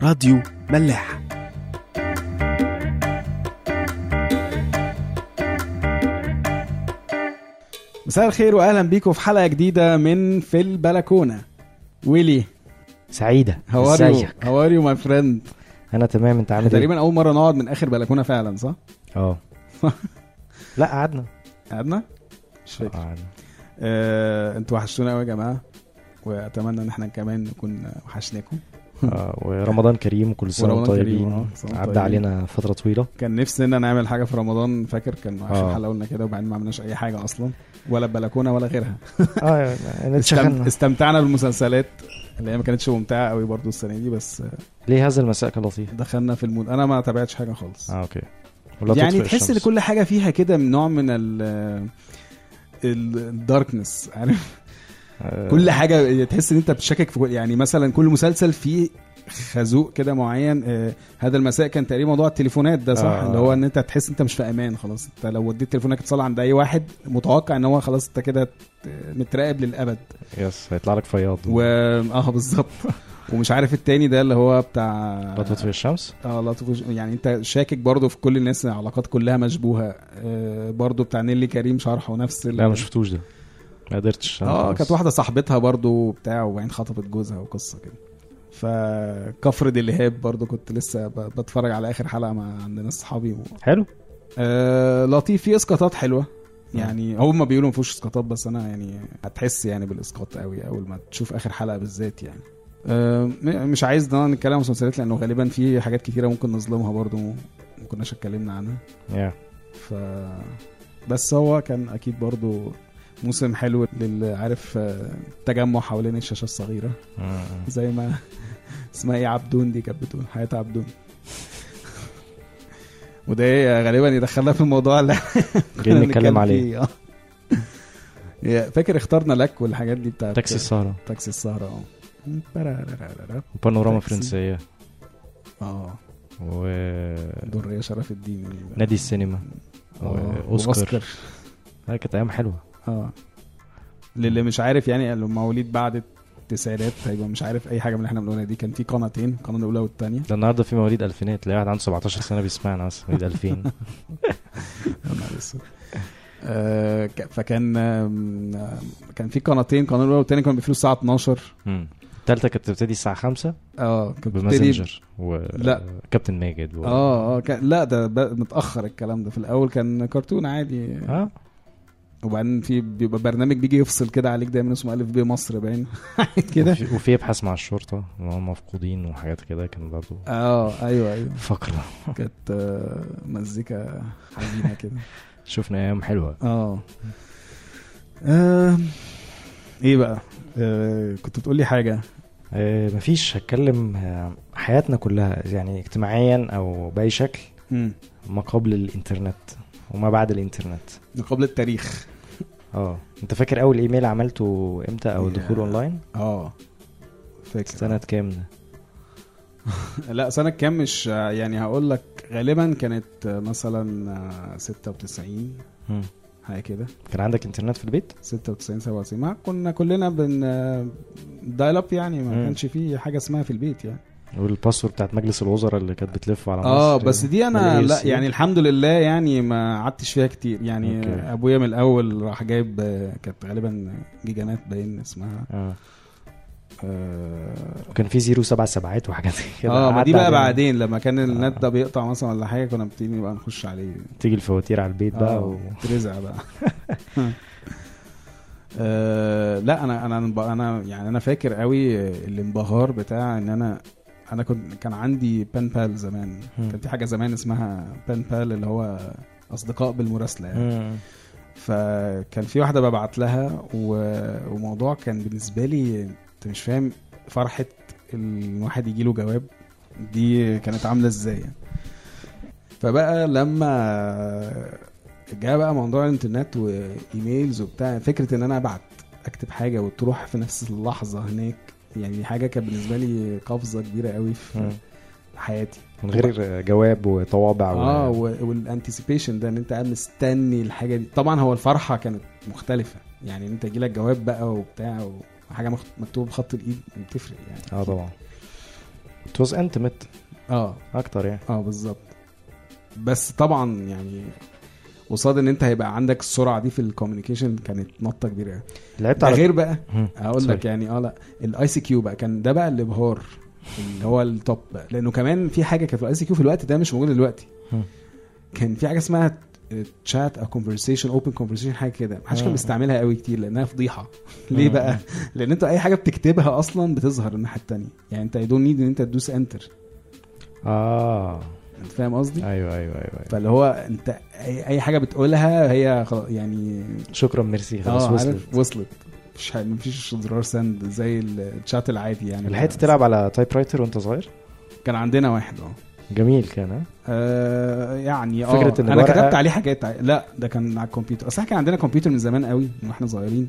راديو ملاح مساء الخير واهلا بيكم في حلقه جديده من في البلكونه ويلي سعيدة هاو ار يو ازيك هاو ار يو ماي فريند انا تمام انت عامل ايه تقريبا اول مره نقعد من اخر بلكونه فعلا صح اه لا قعدنا قعدنا مش فاكر قعدنا آه، انتوا وحشتونا قوي يا جماعه واتمنى ان احنا كمان نكون وحشناكم آه ورمضان كريم وكل سنه وانتم ورمضان كريم، طيبين آه، سنة عدى طيبين. علينا فتره طويله كان نفسنا نعمل حاجه في رمضان فاكر كان اخر آه. حلقه قلنا كده وبعدين ما عملناش اي حاجه اصلا ولا بلكونه ولا غيرها اه استم... نتشغلنا استمتعنا بالمسلسلات اللي هي ما كانتش ممتعه قوي برضو السنه دي بس ليه هذا المساء كان لطيف دخلنا في المود انا ما تابعتش حاجه خالص اه اوكي ولا يعني تطفئ تحس ان الشمس. كل حاجه فيها كده من نوع من ال الداركنس عارف آه، كل حاجه تحس ان انت بتشكك في كل يعني مثلا كل مسلسل فيه خازوق كده معين آه هذا المساء كان تقريبا موضوع التليفونات ده صح آه. اللي هو ان انت تحس انت مش في امان خلاص انت لو وديت تليفونك اتصال عند اي واحد متوقع ان هو خلاص انت كده متراقب للابد يس هيطلع لك فياض و اه بالظبط ومش عارف التاني ده اللي هو بتاع لا تطفئ الشمس اه لا تفوش يعني انت شاكك برضه في كل الناس العلاقات كلها مشبوهه آه برضه بتاع نيلي كريم شرحه نفس ال- لا ما شفتوش ده ما قدرتش أنا اه خلاص. كانت واحده صاحبتها برضه وبتاع وبعدين خطبت جوزها وقصه كده فكفر دلهاب برضه كنت لسه ب- بتفرج على اخر حلقه مع عند ناس صحابي و... حلو آه لطيف فيه اسقاطات حلوه يعني هم بيقولوا ما فيهوش اسقاطات بس انا يعني هتحس يعني بالاسقاط قوي اول ما تشوف اخر حلقه بالذات يعني آه م- مش عايز إن أنا نتكلم عن مسلسلات لانه غالبا في حاجات كتيره ممكن نظلمها برضه ما كناش اتكلمنا عنها يا ف بس هو كان اكيد برضو موسم حلو للي عارف آه، تجمع حوالين الشاشه الصغيره مم. زي ما اسمها ايه عبدون دي كانت بتقول حياه عبدون وده إيه، غالبا يدخلنا في الموضوع اللي جايين كنا نتكلم عليه فيه، آه. يا- فاكر اخترنا لك والحاجات دي بتاعت تاكسي السهره تاكسي السهره اه برارارارا. وبانوراما تاكسي. فرنسيه اه ونادي درية شرف الدين السينما آه، واوسكار لا كانت ايام حلوه اه للي مش عارف يعني اللي مواليد بعد التسعينات هيبقى مش عارف اي حاجه من اللي احنا بنقولها دي كان في قناتين القناه الاولى والثانيه ده النهارده في مواليد الفينات تلاقي واحد عنده 17 سنه بيسمعنا بس مواليد 2000 يا نهار اسود آه، ك- فكان آم، آم، كان في قناتين القناه الاولى والثانيه كانوا بيقفلوا الساعه 12 مم. التالتة كانت بتبتدي الساعة 5 اه كانت بتبتدي بمازنجر و لا. كابتن ماجد و... اه اه كان لا ده ب- متاخر الكلام ده في الاول كان كرتون عادي اه وبعدين في بيبقى برنامج بيجي يفصل كده عليك دايما اسمه الف ب مصر باين كده وفي, وفي ابحاث مع الشرطة ان هم مفقودين وحاجات كده كان برضه اه ايوه ايوه فقرة كانت آه، مزيكا حزينه كده شفنا ايام حلوة اه آه، ايه بقى آه كنت بتقول لي حاجه آه مفيش هتكلم آه، حياتنا كلها يعني اجتماعيا او بأي شكل امم ما قبل الانترنت وما بعد الانترنت قبل التاريخ اه انت فاكر اول ايميل عملته امتى او يا. دخول اونلاين اه فاكر سنة كام ده لا سنه كام مش يعني هقول لك غالبا كانت آه، مثلا آه، 96 مم. حاجه كده كان عندك انترنت في البيت 96 97 ما كنا كلنا بن آه، دايل اب يعني ما مم. كانش فيه حاجه اسمها في البيت يعني والباسورد بتاعت مجلس الوزراء اللي كانت بتلف على اه مصر بس دي انا وال لا ASC. يعني الحمد لله يعني ما قعدتش فيها كتير يعني أوكي. ابويا من الاول راح جايب آه، كانت غالبا جيجانات باين اسمها اه اه, وكان في زيرو سبع سبعات وحاجات كده آه ما قعدت دي بقى عليها. بعدين لما كان النت آه. ده بيقطع مثلا ولا حاجه كنا بنبتدي بقى نخش عليه تيجي الفواتير على البيت بقى اه و... ترزع بقى آه لا انا انا انا يعني انا فاكر قوي الانبهار بتاع ان انا انا كنت كان عندي بان بال زمان مم. كان في حاجه زمان اسمها بان بال اللي هو اصدقاء بالمراسله يعني مم. فكان في واحده ببعت لها و- وموضوع كان بالنسبه لي انت مش فاهم فرحه الواحد يجي له جواب دي كانت عامله ازاي يعني. فبقى لما جاء بقى موضوع الانترنت وايميلز وبتاع فكره ان انا ابعت اكتب حاجه وتروح في نفس اللحظه هناك يعني دي حاجه كانت بالنسبه لي قفزه كبيره قوي في مم. حياتي من غير جواب وطوابع اه و... و- والانتسيبيشن ده ان انت قاعد مستني الحاجه دي طبعا هو الفرحه كانت مختلفه يعني انت يجي لك جواب بقى وبتاع وحاجه مخ- مكتوبه بخط الايد بتفرق يعني اه طبعا it was intimate اه اكتر يعني اه بالظبط بس طبعا يعني قصاد ان انت هيبقى عندك السرعه دي في الكوميونيكيشن كانت نطه كبيره قوي لعبت ده على غير بقى مم. هقول لك Sorry. يعني اه لا الاي سي كيو بقى كان ده بقى الابهار اللي هو التوب بقى لانه كمان في حاجه كانت في الاي سي كيو في الوقت ده مش موجوده دلوقتي مم. كان في حاجه اسمها تشات او كونفرسيشن اوبن كونفرسيشن حاجه كده محدش كان آه. بيستعملها قوي كتير لانها فضيحه ليه مم. بقى لان انت اي حاجه بتكتبها اصلا بتظهر الناحيه التانية يعني انت دون نيد ان انت تدوس انتر اه انت فاهم قصدي ايوه ايوه ايوه, أيوة. فاللي هو انت اي, أي حاجه بتقولها هي خلاص يعني شكرا ميرسي خلاص اه وصلت عارف وصلت مفيش حاجة- مفيش زرار سند زي الشات العادي يعني لحقت تلعب على تايب رايتر وانت صغير كان عندنا واحد اه جميل كان ها آه، يعني اه فكرة إن انا الورقة- كتبت عليه حاجات ع- لا ده كان على الكمبيوتر اصل إحنا كان عندنا كمبيوتر من زمان قوي من واحنا صغيرين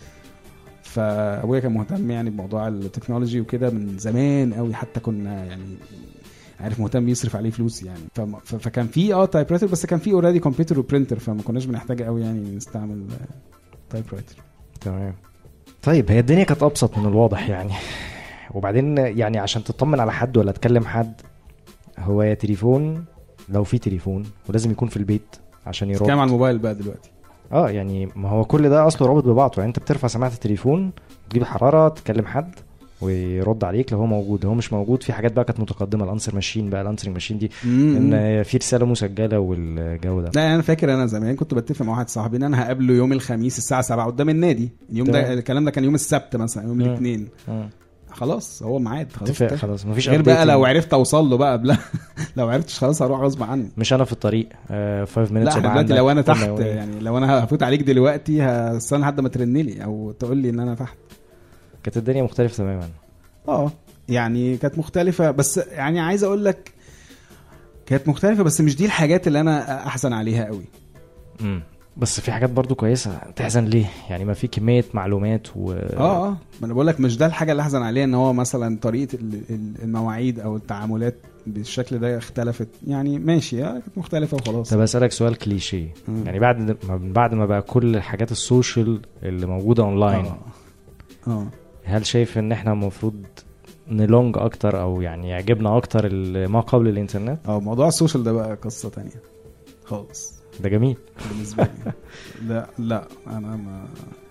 فابويا كان مهتم يعني بموضوع التكنولوجي وكده من زمان قوي حتى كنا يعني عارف مهتم يصرف عليه فلوس يعني فم- ف- فكان في اه تايب رايتر بس كان في اوريدي كمبيوتر وبرنتر فما كناش بنحتاج قوي يعني نستعمل تايب رايتر تمام طيب هي الدنيا كانت ابسط من الواضح يعني وبعدين يعني عشان تطمن على حد ولا تكلم حد هو يا تليفون لو في تليفون ولازم يكون في البيت عشان يرد كام على الموبايل بقى دلوقتي اه يعني ما هو كل ده اصله رابط ببعضه يعني انت بترفع سماعه التليفون تجيب الحراره تكلم حد ويرد عليك لو هو موجود هو مش موجود في حاجات بقى كانت متقدمه الانسر ماشين بقى الانسرنج ماشين دي مم. ان في رساله مسجله والجو ده لا انا فاكر انا زمان كنت بتفق مع واحد صاحبي ان انا هقابله يوم الخميس الساعه 7 قدام النادي اليوم ده تمام. الكلام ده كان يوم السبت مثلا يوم مم. الاثنين مم. خلاص هو ميعاد خلاص اتفق انتهى. خلاص مفيش غير بقى updating. لو عرفت اوصل له بقى قبلها لو عرفتش خلاص هروح غصب عني مش انا في الطريق 5 لا minutes احنا وأبقى دلوقتي لو انا عندك. تحت قلنا يومين. يعني لو انا هفوت عليك دلوقتي هستنى لحد ما ترن لي او تقول لي ان انا تحت كانت الدنيا مختلفه تماما اه يعني كانت مختلفه بس يعني عايز اقول لك كانت مختلفه بس مش دي الحاجات اللي انا احزن عليها قوي امم بس في حاجات برضو كويسه تحزن ليه يعني ما في كميه معلومات و اه اه ما انا بقول لك مش ده الحاجه اللي احزن عليها ان هو مثلا طريقه ال- ال- المواعيد او التعاملات بالشكل ده اختلفت يعني ماشي اه كانت مختلفه وخلاص طب اسالك سؤال كليشيه مم. يعني بعد ما بعد ما بقى كل الحاجات السوشيال اللي موجوده اونلاين اه اه هل شايف ان احنا المفروض نلونج اكتر او يعني يعجبنا اكتر ال- ما قبل الانترنت اه موضوع السوشيال ده بقى قصه تانية خالص ده جميل بالنسبه لي لا لا انا ما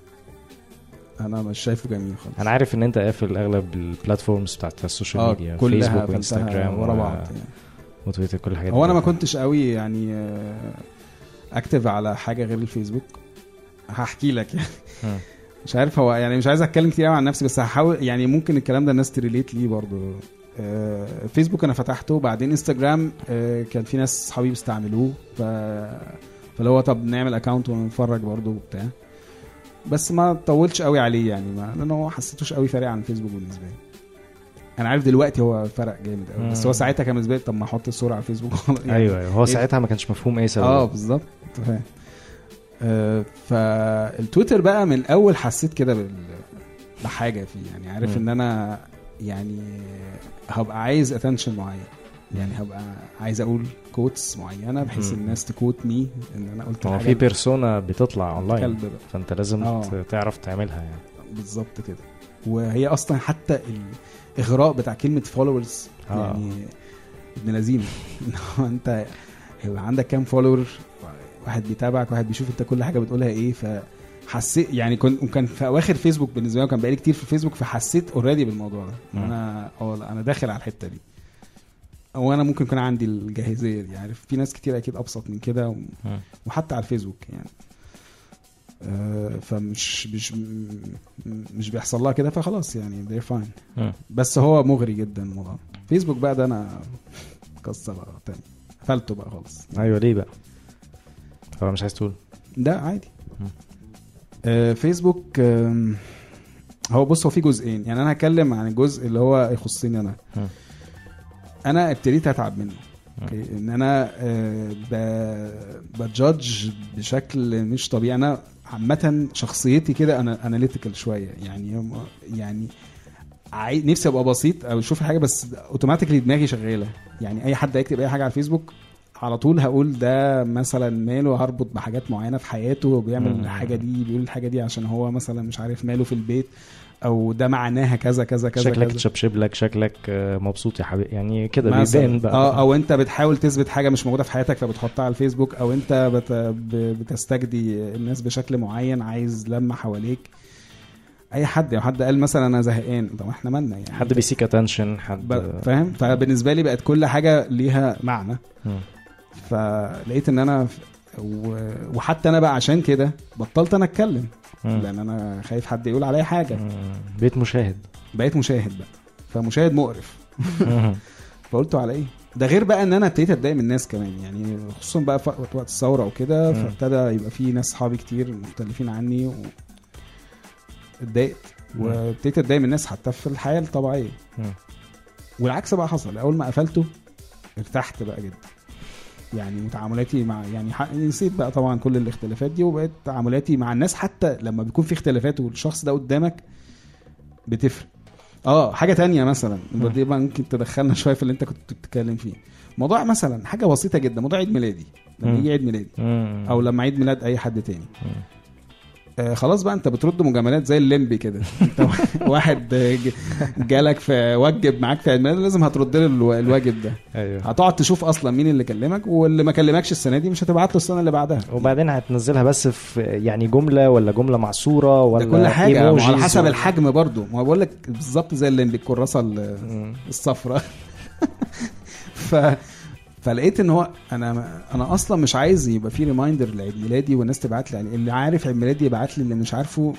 انا مش شايفه جميل خالص انا عارف ان انت قافل اغلب البلاتفورمز بتاعت السوشيال اه ميديا كلها فيسبوك فانتها وانستجرام ورا و- بعض يعني. وتويتر كل الحاجات هو دي. انا ما كنتش قوي يعني اكتف على حاجه غير الفيسبوك هحكي لك يعني مم. مش عارف هو يعني مش عايز اتكلم كتير قوي عن نفسي بس هحاول يعني ممكن الكلام ده الناس تريليت ليه برضو آه، فيسبوك انا فتحته بعدين انستجرام آه، كان في ناس صحابي بيستعملوه ف فاللي هو طب نعمل اكونت ونتفرج برضو وبتاع بس ما طولتش قوي عليه يعني ما لان هو حسيتوش قوي فارق عن فيسبوك بالنسبه لي انا عارف دلوقتي هو فرق جامد قوي بس هو مم. ساعتها كان بالنسبه لي طب ما احط الصوره على الفيسبوك يعني ايوه ايوه هو إيه؟ ساعتها ما كانش مفهوم ايه سبب اه بالظبط أنت فاهم آه، فالتويتر بقى من الاول حسيت كده بال... بحاجه فيه يعني عارف مم. ان انا يعني هبقى عايز اتنشن معين يعني هبقى عايز اقول كوتس معينه بحيث مم. الناس تكوت مي ان انا قلت ما هو الحاجة في بيرسونا بتطلع اونلاين كلب بقى فانت لازم آه. ت- تعرف تعملها يعني بالظبط كده وهي اصلا حتى الاغراء بتاع كلمه فولورز آه. يعني ابن لذينه ان هو انت هيبقى عندك كام فولور واحد بيتابعك واحد بيشوف انت كل حاجه بتقولها ايه فحسيت يعني كنت وكان في اواخر فيسبوك بالنسبه لي كان بقالي كتير في فيسبوك فحسيت اوريدي بالموضوع ده مم. انا اه لا، انا داخل على الحته دي او انا ممكن يكون عندي الجاهزيه دي عارف في ناس كتير اكيد ابسط من كده و... مم. وحتى على الفيسبوك يعني آه، فمش مش م- مش بيحصل لها كده فخلاص يعني they're fine مم. بس هو مغري جدا الموضوع فيسبوك بقى ده انا قصه بقى تاني قفلته بقى خالص ايوه ليه بقى هو مش عايز تقول ده عادي مم. آه فيسبوك آم، هو بص هو في جزئين يعني انا هتكلم عن الجزء اللي هو يخصني انا مم. انا ابتديت اتعب منه مم. اوكي ان انا آه، ب- بجادج بشكل مش طبيعي انا عامه شخصيتي كده انا اناليتيكال شويه يعني هم- يعني عاي... نفسي ابقى بسيط او اشوف حاجه بس اوتوماتيكلي دماغي شغاله يعني اي حد يكتب اي حاجه على الفيسبوك على طول هقول ده مثلا ماله هربط بحاجات معينه في حياته وبيعمل مم. الحاجه دي بيقول الحاجه دي عشان هو مثلا مش عارف ماله في البيت او ده معناها كذا كذا كذا شكلك كذا. تشبشب لك شكلك آه، مبسوط يا حبيبي يعني كده مثلا بيبان بقى اه او انت بتحاول تثبت حاجه مش موجوده في حياتك فبتحطها على الفيسبوك او انت بت... ب- بتستجدي الناس بشكل معين عايز لمه حواليك اي حد يعني حد قال مثلا انا زهقان طب احنا مالنا يعني حد بيسيك اتنشن حد ب- فاهم فبالنسبه لي بقت كل حاجه ليها معنى مم. فلقيت ان انا ف- و... وحتى انا بقى عشان كده بطلت انا اتكلم مم. لان انا خايف حد يقول عليا حاجه مم. بيت مشاهد بقيت مشاهد بقى فمشاهد مقرف مم. فقلت على ايه ده غير بقى ان انا ابتديت اتضايق من الناس كمان يعني خصوصا بقى في وقت وقت الثوره وكده مم. فابتدى يبقى في ناس صحابي كتير مختلفين عني و... اتضايقت مم. وابتديت اتضايق من الناس حتى في الحياه الطبيعيه مم. والعكس بقى حصل اول ما قفلته ارتحت بقى جدا يعني تعاملاتي مع يعني ح- نسيت بقى طبعا كل الاختلافات دي وبقيت تعاملاتي مع الناس حتى لما بيكون في اختلافات والشخص ده قدامك بتفرق اه حاجه تانية مثلا مم. ودي بقى ممكن تدخلنا شويه في اللي انت كنت بتتكلم فيه موضوع مثلا حاجه بسيطه جدا موضوع عيد ميلادي لما مم. يجي عيد ميلادي مم. او لما عيد ميلاد اي حد تاني مم. آه خلاص بقى انت بترد مجاملات زي الليمبي كده انت واحد آه، ج- جالك في وجب معاك في عيد ميلاد لازم هترد له الو- الواجب ده ايوه هتقعد تشوف اصلا مين اللي كلمك واللي ما كلمكش السنه دي مش هتبعت له السنه اللي بعدها وبعدين هتنزلها بس في يعني جمله ولا جمله مع صوره ولا ده كل حاجه ما هو على ايموجيز حسب ولا- الحجم برضو ما هو بقول لك بالظبط زي الليمبي الكراسه ال- مم. الصفراء ف فلقيت ان هو انا انا اصلا مش عايز يبقى في ريمايندر لعيد ميلادي والناس تبعت لي يعني اللي عارف عيد ميلادي يبعت لي اللي مش عارفه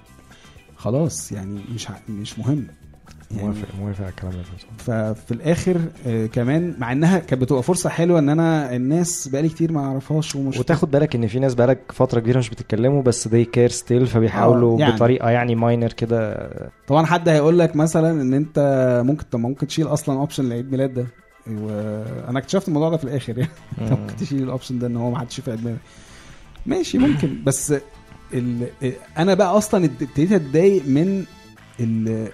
خلاص يعني مش ع- مش مهم يعني موافق موافق على الكلام ده ففي الاخر آه، كمان مع انها كانت بتبقى فرصه حلوه ان انا الناس بقالي كتير ما اعرفهاش ومش وتاخد بالك ان في ناس بقالك فتره كبيره مش بتتكلموا بس they care still فبيحاولوا آه، يعني. بطريقه يعني ماينر كده طبعا حد هيقول لك مثلا ان انت ممكن طب ما ممكن تشيل اصلا اوبشن لعيد ميلاد ده وانا اكتشفت الموضوع ده في الاخر يعني انت مم. ممكن تشيل الاوبشن ده ان هو ما حدش يشوف عيد ميلاد ماشي ممكن بس ال... انا بقى اصلا ابتديت اتضايق من ال...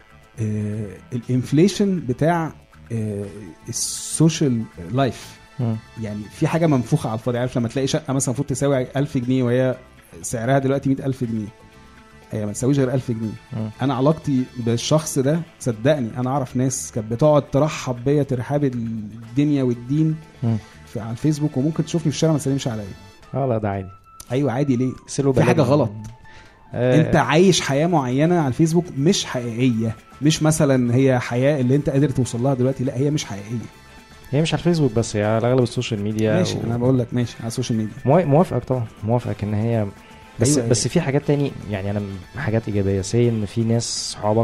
الانفليشن بتاع آه، السوشيال لايف مم. يعني في حاجه منفوخه على الفاضي عارف لما تلاقي شقه مثلا المفروض تساوي 1000 جنيه وهي سعرها دلوقتي 100000 جنيه هي ما تساويش غير 1000 جنيه مم. انا علاقتي بالشخص ده صدقني انا اعرف ناس كانت بتقعد ترحب بيا ترحاب الدنيا والدين مم. في على الفيسبوك وممكن تشوفني في الشارع ما تسلمش عليا اه لا ده عادي ايوه عادي ليه سيلو في حاجه بلدنا. غلط آه انت عايش حياه معينه على الفيسبوك مش حقيقيه مش مثلا هي حياه اللي انت قادر توصل لها دلوقتي لا هي مش حقيقيه هي مش على الفيسبوك بس هي على اغلب السوشيال ميديا ماشي انا بقول لك ماشي على السوشيال ميديا موا- موافقك طبعا موافقك ان هي بس أيوة، بس في حاجات تاني يعني انا م- حاجات ايجابيه سي ان في ناس صحابك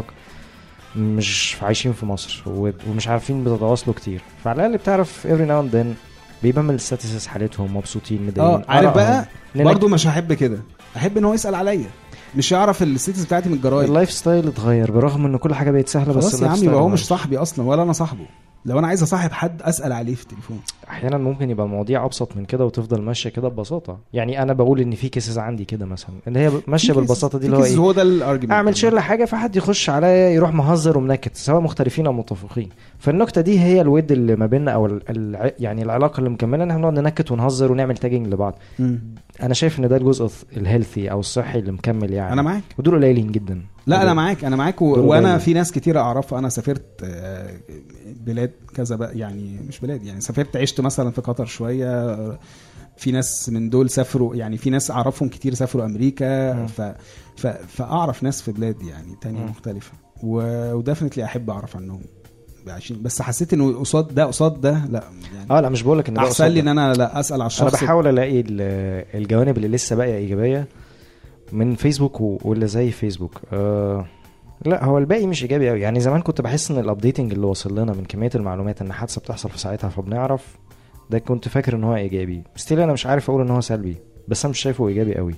مش عايشين في مصر و- ومش عارفين بتتواصلوا كتير فعلى الاقل بتعرف every now and then بيبان من الستاتس حالتهم مبسوطين متضايقين اه عارف بقى آرائهم. لأنك برضه مش هحب كده احب ان هو يسال عليا مش يعرف الستيتس بتاعتي من الجرايد اللايف ستايل اتغير برغم ان كل حاجه بقت سهله بس خلاص يا اللايف عم ستايل يبقى هو اتغير. مش صاحبي اصلا ولا انا صاحبه لو انا عايز اصاحب حد اسال عليه في التليفون احيانا ممكن يبقى المواضيع ابسط من كده وتفضل ماشيه كده ببساطه يعني انا بقول ان في كيسز عندي كده مثلا اللي هي ماشيه بالبساطه دي اللي هو ايه هو ده الارجيومنت اعمل شير لحاجه فحد يخش عليا يروح مهزر ومنكت سواء مختلفين او متفقين فالنكته دي هي الود اللي ما بيننا او ال- الع... يعني العلاقه اللي مكمله ان احنا نقعد ننكت ونهزر ونعمل تاجنج لبعض انا شايف ان ده الجزء الهيلثي او الصحي اللي مكمل يعني انا معاك ودول قليلين جدا لا انا معاك انا معاك و... دول وانا قليل. في ناس كتير اعرفها انا سافرت آه، بلاد كذا بقى يعني مش بلاد يعني سافرت عشت مثلا في قطر شويه آه، في ناس من دول سافروا يعني في ناس اعرفهم كتير سافروا امريكا مم. ف... ف... فاعرف ناس في بلاد يعني تانية مم. مختلفه و... ودفنتلي احب اعرف عنهم عايشين بس حسيت انه قصاد ده قصاد ده لا يعني اه لا مش بقول لك ان ده احسن قصاد لي ده. ان انا لا اسال على انا الشخص بحاول الاقي ال- الجوانب اللي لسه باقيه ايجابيه من فيسبوك و- واللي زي فيسبوك آه لا هو الباقي مش ايجابي قوي يعني زمان كنت بحس ان الابديتنج اللي وصل لنا من كميه المعلومات ان حادثه بتحصل في ساعتها فبنعرف ده كنت فاكر ان هو ايجابي ستيل انا مش عارف اقول ان هو سلبي بس انا مش شايفه ايجابي قوي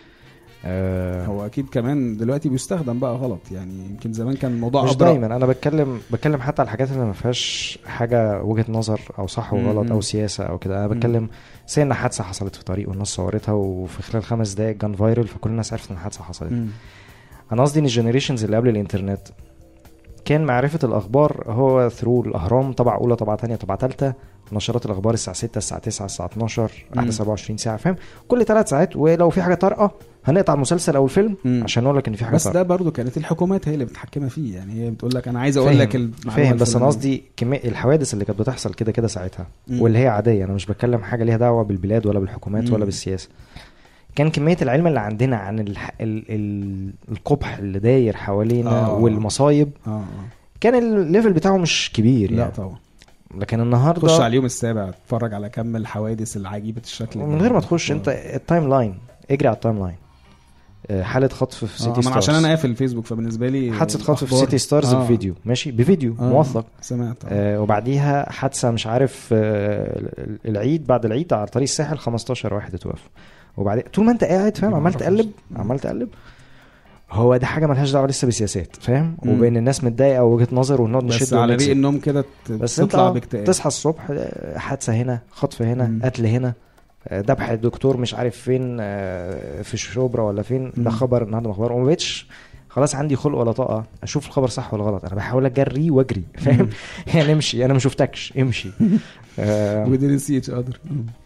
آه هو اكيد كمان دلوقتي بيستخدم بقى غلط يعني يمكن زمان كان الموضوع مش أبرأ. دايما انا بتكلم بتكلم حتى على الحاجات اللي ما فيهاش حاجه وجهه نظر او صح وغلط مم. او سياسه او كده انا مم. بتكلم سي ان حادثه حصلت في طريق والناس صورتها وفي خلال خمس دقايق كان فايرل فكل الناس عرفت ان الحادثه حصلت مم. انا قصدي ان الجنريشنز اللي قبل الانترنت كان معرفه الاخبار هو ثرو الاهرام طبعه اولى طبعه تانية طبعه تالتة نشرات الاخبار الساعه 6 الساعه 9 الساعه 12 مم. احدث 24 ساعه فاهم كل ثلاث ساعات ولو في حاجه طارئه هنقطع المسلسل او الفيلم مم. عشان نقول لك ان في حاجه بس طارئه ده برضو كانت الحكومات هي اللي متحكمه فيه يعني هي بتقول لك انا عايز اقول فاهم، لك المعلومه فاهم بس انا الفلانية. قصدي كميه الحوادث اللي كانت بتحصل كده كده ساعتها مم. واللي هي عاديه انا مش بتكلم حاجه ليها دعوه بالبلاد ولا بالحكومات مم. ولا بالسياسه كان كميه العلم اللي عندنا عن الح... ال... ال... القبح اللي داير حوالينا آه. والمصايب اه اه كان الليفل بتاعه مش كبير لا يعني طبعا لكن النهارده تخش على اليوم السابع تتفرج على كم الحوادث العجيبه الشكل من غير ما تخش انت التايم لاين اجري على التايم لاين آه، حاله خطف في آه سيتي ما أنا عشان ستارز انا قافل الفيسبوك فبالنسبه لي حادثه خطف في الأخبار- سيتي ستارز آه. بفيديو ماشي بفيديو آه. موثق سمعت آه. آه وبعديها حادثه مش عارف آه العيد بعد العيد على طريق الساحل 15 واحد اتوفوا وبعدين طول ما انت قاعد فاهم ما عمال أعرفش. تقلب مم. عمال تقلب هو ده حاجه ملهاش دعوه لسه بسياسات فاهم مم. وبين الناس متضايقه ووجهه نظر ونقعد بس نشد على ونكسب. ريق النوم كده ت- بس انت تطلع آه، باكتئاب تصحى الصبح آه، حادثه هنا خطف هنا مم. قتل هنا آه، ذبح الدكتور مش عارف فين آه، في شبرا ولا فين مم. ده خبر النهارده اخبار وما بقتش خلاص عندي خلق ولا طاقه اشوف الخبر صح ولا غلط انا بحاول اجري واجري فاهم يعني امشي انا ما شفتكش امشي آه، we didn't see each other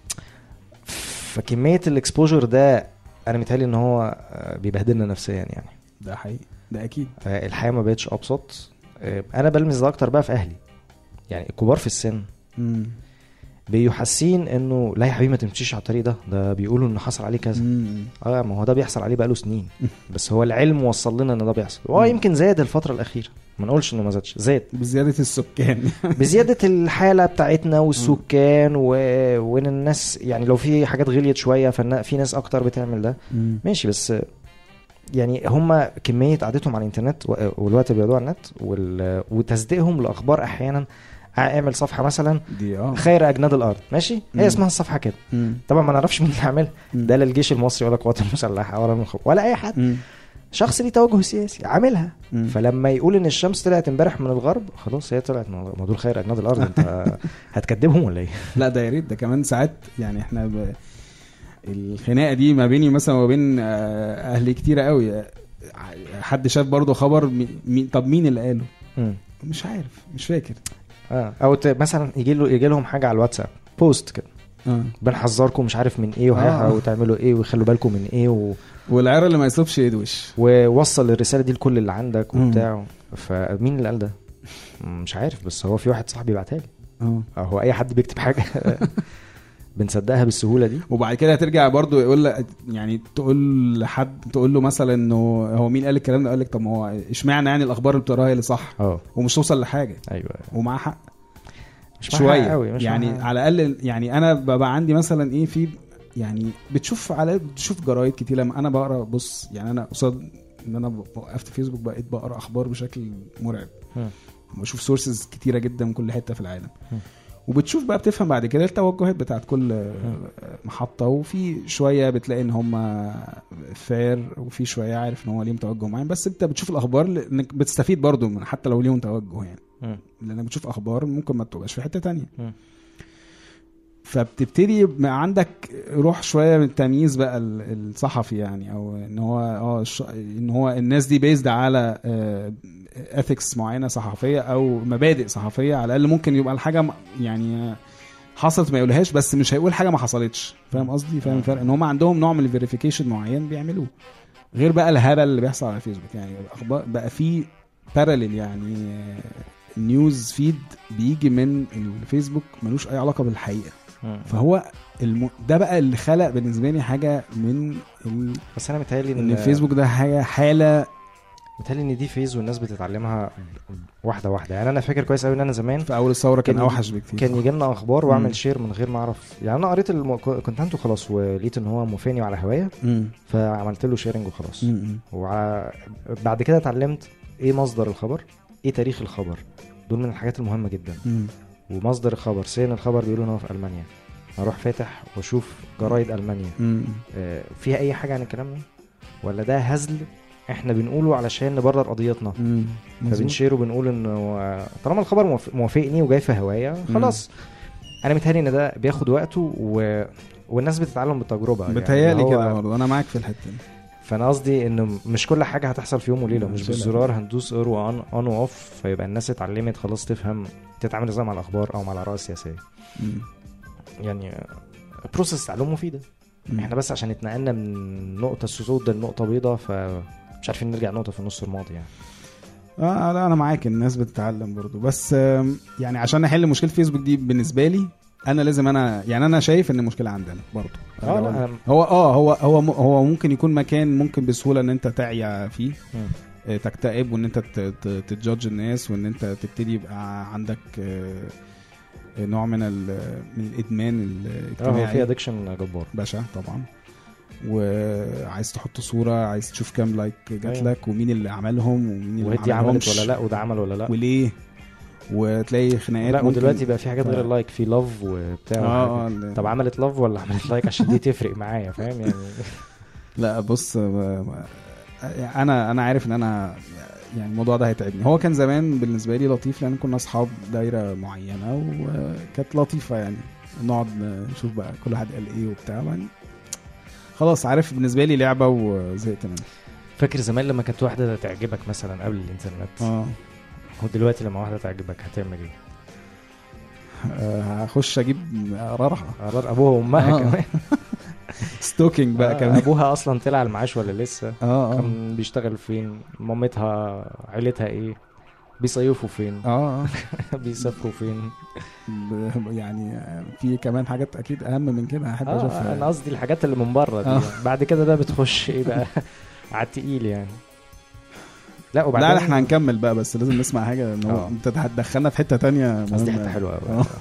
فكميه الاكسبوجر ده انا متهيألي ان هو آه، بيبهدلنا نفسيا يعني ده حقيقي ده اكيد آه، الحياه ما بقتش ابسط آه، انا بلمس ده اكتر بقى في اهلي يعني الكبار في السن مم. بيبقوا حاسين انه لا يا حبيبي ما تمشيش على الطريق ده ده بيقولوا ان حصل عليه كذا مم. اه ما هو ده بيحصل عليه بقاله سنين بس هو العلم وصل لنا ان ده بيحصل اه يمكن زاد الفتره الاخيره ما نقولش انه ما زادش زاد بزياده السكان بزياده الحاله بتاعتنا والسكان و... وان الناس يعني لو في حاجات غليت شويه ففي ناس اكتر بتعمل ده ماشي بس يعني هم كميه قعدتهم على الانترنت و- والوقت اللي بيقعدوه على النت وال... وتصديقهم لاخبار احيانا اعمل صفحه مثلا دي اه خير اجناد الارض ماشي مم. هي اسمها الصفحه كده مم. طبعا ما نعرفش مين اللي عاملها مم. ده لا الجيش المصري ولا القوات المسلحه ولا المخ... ولا اي حد مم. شخص ليه توجه سياسي عاملها مم. فلما يقول ان الشمس طلعت امبارح من الغرب خلاص هي طلعت من الغرب ما دول خير اجناد الارض انت هتكدبهم ولا ايه؟ لا ده يا ريت ده كمان ساعات يعني احنا ب... الخناقه دي ما بيني مثلا وما بين آه، اهلي كتيره قوي آه، حد شاف برضه خبر مي... مي... طب مين اللي قاله مم. مش عارف مش فاكر اه او ت... مثلا يجي له يجي لهم حاجه على الواتساب بوست كده اه بنحذركم مش عارف من ايه وهيحرقوا آه. وتعملوا ايه ويخلوا بالكم من ايه و... والعيار اللي ما يصيبش يدوش ووصل الرساله دي لكل اللي عندك مم. وبتاع فمين اللي قال ده؟ مش عارف بس هو في واحد صاحبي بعتها لي اه آه، هو اي حد بيكتب حاجه بنصدقها بالسهوله دي وبعد كده هترجع برضو يقول لك يعني تقول لحد تقول له مثلا انه هو مين قال الكلام ده قال لك طب ما هو اشمعنى يعني الاخبار اللي بتقراها هي اللي صح اه ومش توصل لحاجه ايوه ومعاه حق مش معاها شويه قوي مش يعني معاها. على الاقل يعني انا ببقى عندي مثلا ايه في يعني بتشوف على بتشوف جرايد كتير لما انا بقرا بص يعني انا قصاد ان انا وقفت فيسبوك بقيت بقرا اخبار بشكل مرعب مم. بشوف سورسز كتيره جدا من كل حته في العالم مم. وبتشوف بقى بتفهم بعد كده التوجهات بتاعت كل محطه وفي شويه بتلاقي ان هم فير وفي شويه عارف ان هو ليهم توجه معين بس انت بتشوف الاخبار انك بتستفيد برضو من حتى لو ليهم توجه يعني مم. لانك بتشوف اخبار ممكن ما تبقاش في حته تانية مم. فبتبتدي يبقى عندك روح شويه من التمييز بقى ال- الصحفي يعني او ان هو اه الش- ان هو الناس دي بيزد على اثكس معينه صحفيه او مبادئ صحفيه على الاقل ممكن يبقى الحاجه م- يعني آه، حصلت ما يقولهاش بس مش هيقول حاجه ما حصلتش فاهم قصدي فاهم الفرق ان هم عندهم نوع من الفيريفيكيشن معين بيعملوه غير بقى الهبل اللي بيحصل على فيسبوك يعني الاخبار بقى في باراليل يعني نيوز فيد بيجي من الفيسبوك ملوش اي علاقه بالحقيقه مم. فهو الم... ده بقى اللي خلق بالنسبه لي حاجه من ال... بس انا متهيألي ان الفيسبوك ده حاجه حاله متهيألي ان دي فيز والناس بتتعلمها واحده واحده يعني انا فاكر كويس قوي ان انا زمان في اول الثوره كان, كان- اوحش بكتير كان يجي لنا اخبار مم. واعمل شير من غير ما اعرف يعني انا قريت الم... كنت عنده خلاص ولقيت ان هو مفاني على هوايه مم. فعملت له شيرنج وخلاص مم. وعلى بعد كده اتعلمت ايه مصدر الخبر ايه تاريخ الخبر دول من الحاجات المهمه جدا مم. ومصدر الخبر سين الخبر بيقولوا ان هو في المانيا اروح فاتح واشوف جرايد المانيا مم. آه، فيها اي حاجه عن الكلام ده ولا ده هزل احنا بنقوله علشان نبرر قضيتنا مم. مظبوط. فبنشير وبنقول انه آه، طالما الخبر موافق- موافقني وجاي في هوايا خلاص انا متهيألي ان ده بياخد وقته و... والناس بتتعلم بالتجربه يعني بتهيألي هو- كده برضه انا معاك في الحته دي فانا قصدي انه مش كل حاجه هتحصل في يوم وليله مش مش بالزرار هندوس اور وان اون واوف فيبقى الناس اتعلمت خلاص تفهم تتعامل ازاي مع الاخبار او مع الاراء السياسيه مم. يعني بروسس تعلم مفيده مم. احنا بس عشان اتنقلنا من نقطه سود لنقطه بيضاء فمش عارفين نرجع نقطه في النص الماضي يعني اه لا انا معاك الناس بتتعلم برضو بس آم، يعني عشان نحل مشكله فيسبوك دي بالنسبه لي انا لازم انا يعني انا شايف ان المشكله عندنا برضو اه لا هو اه هو هو م- هو ممكن يكون مكان ممكن بسهوله ان انت تعيا فيه مم. آه، تكتئب وان انت ت- ت- تتجادج الناس وان انت تبتدي يبقى عندك آه، نوع من ال- من الادمان اه هو في الاجتماعي ادكشن جبار بشع طبعا وعايز تحط صوره عايز تشوف كام لايك جات أيوة. لك ومين اللي عملهم ومين اللي وهي ما دي عملت عملهمش ولا لا وده عمل ولا لا وليه وتلاقي خناقات لا ممكن- ودلوقتي بقى في حاجات غير اللايك في لاف وبتاع اه وحاجات. اه طب عملت لاف ولا عملت لايك عشان دي تفرق معايا فاهم يعني لا بص آه، انا انا عارف ان انا يعني الموضوع ده هيتعبني هو كان زمان بالنسبه لي لطيف لان كنا اصحاب دايره معينه وكانت لطيفه يعني نقعد نشوف بقى كل واحد قال ايه وبتاع يعني خلاص عارف بالنسبه لي لعبه وزهقت منها فاكر زمان لما كانت واحده تعجبك مثلا قبل الانترنت اه ودلوقتي لما واحده تعجبك هتعمل ايه؟ آه، هخش اجيب قرارها قرار ابوها وامها آه. كمان ستوكينج بقى آه، كمان ابوها اصلا طلع المعاش ولا لسه اه اه كان بيشتغل فين مامتها عيلتها ايه بيصيفوا فين اه آه. بيسافروا فين ب- يعني في كمان حاجات اكيد اهم من كده احب اه اشوفها انا قصدي الحاجات اللي من بره دي آه. يعني. بعد كده ده بتخش ايه بقى على التقيل يعني لا وبعدين لا احنا هنكمل بقى بس لازم نسمع حاجه ان هو آه. انت هتدخلنا في حته تانية قصدي مهمة. حته حلوه قوي آه.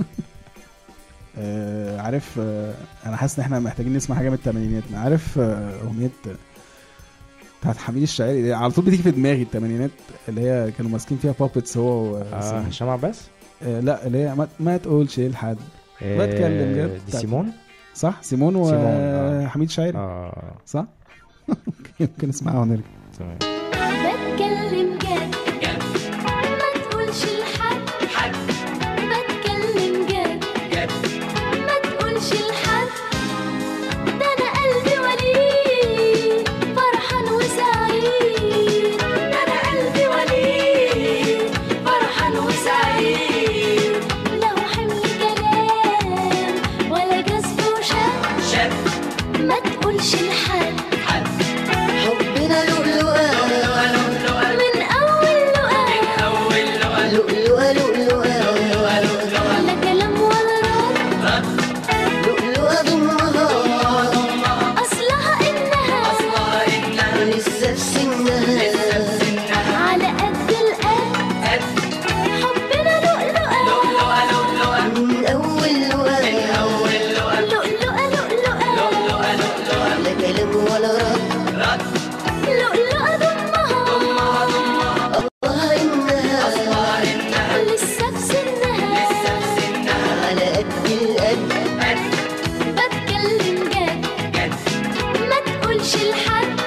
آه عارف آه انا حاسس ان احنا محتاجين نسمع حاجه من الثمانينات عارف آه اغنيه بتاعت حميد الشاعري دي على طول بتيجي في دماغي الثمانينات اللي هي كانوا ماسكين فيها بابتس هو و- اه هشام عباس آه لا اللي هي ما, ما تقولش لحد بتكلم جد. آه، دي سيمون صح سيمون سيمون، آه. وحميد شاعري اه صح يمكن نسمعها ونرجع تمام بتكلم جد ما تقولش لحد بتكلم جد ما تقولش لحد ده انا قلبي وليد فرحان وسعيد ده انا قلبي وليد فرحان وسعيد له حمل كلام ولا جذب وشد ما تقولش لحد حبنا لؤلؤة من اول لقاء لؤلؤة لؤلؤة لا كلام ولا رد لؤلؤة ضمها اصلها انها لسه في سنها على قد القد حبنا لؤلؤة من أول لؤلؤة لؤلؤة لؤلؤة لا كلام ولا رد لؤلؤة ضمها الله إنها لسه في سنها على قد القد بتكلم جد ما تقولش لحد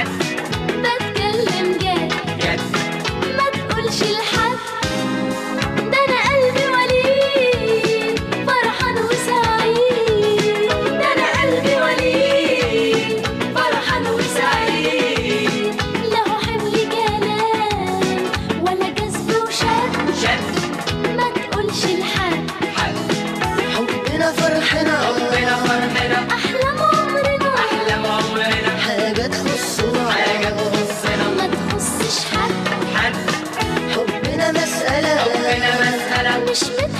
بتكلم جد ما تقولش لحد ده انا قلبي وليد فرحان وسعيد ده انا قلبي وليد فرحان وسعيد له حمل كلام ولا جذب وشد ما تقولش لحد حبنا فرحنا احلام عمرنا حاجة تخصنا ما تخصش حد حبنا مسألة مش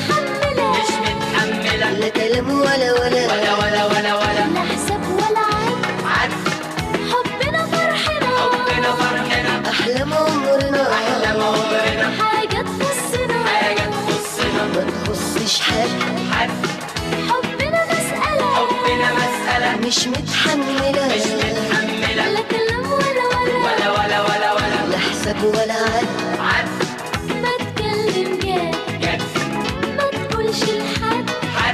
متحملة لا كلام ولا ولا لا حساب ولا عد حبنا فرحنا أحلام عمرنا حاجة تخصنا ما تخصش حد حبنا مسألة مش متحملة لا كلام ولا ولا لا حساب ولا عد بتكلم جد ما تقولش لحد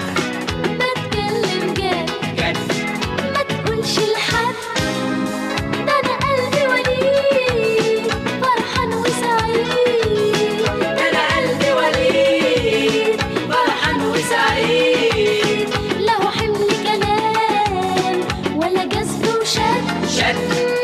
بتكلم جد ما تقولش لحد ده انا قلبي وليد فرحان وسعيد ده انا قلبي وليد فرحان وسعيد له حمل كلام ولا جذب وشد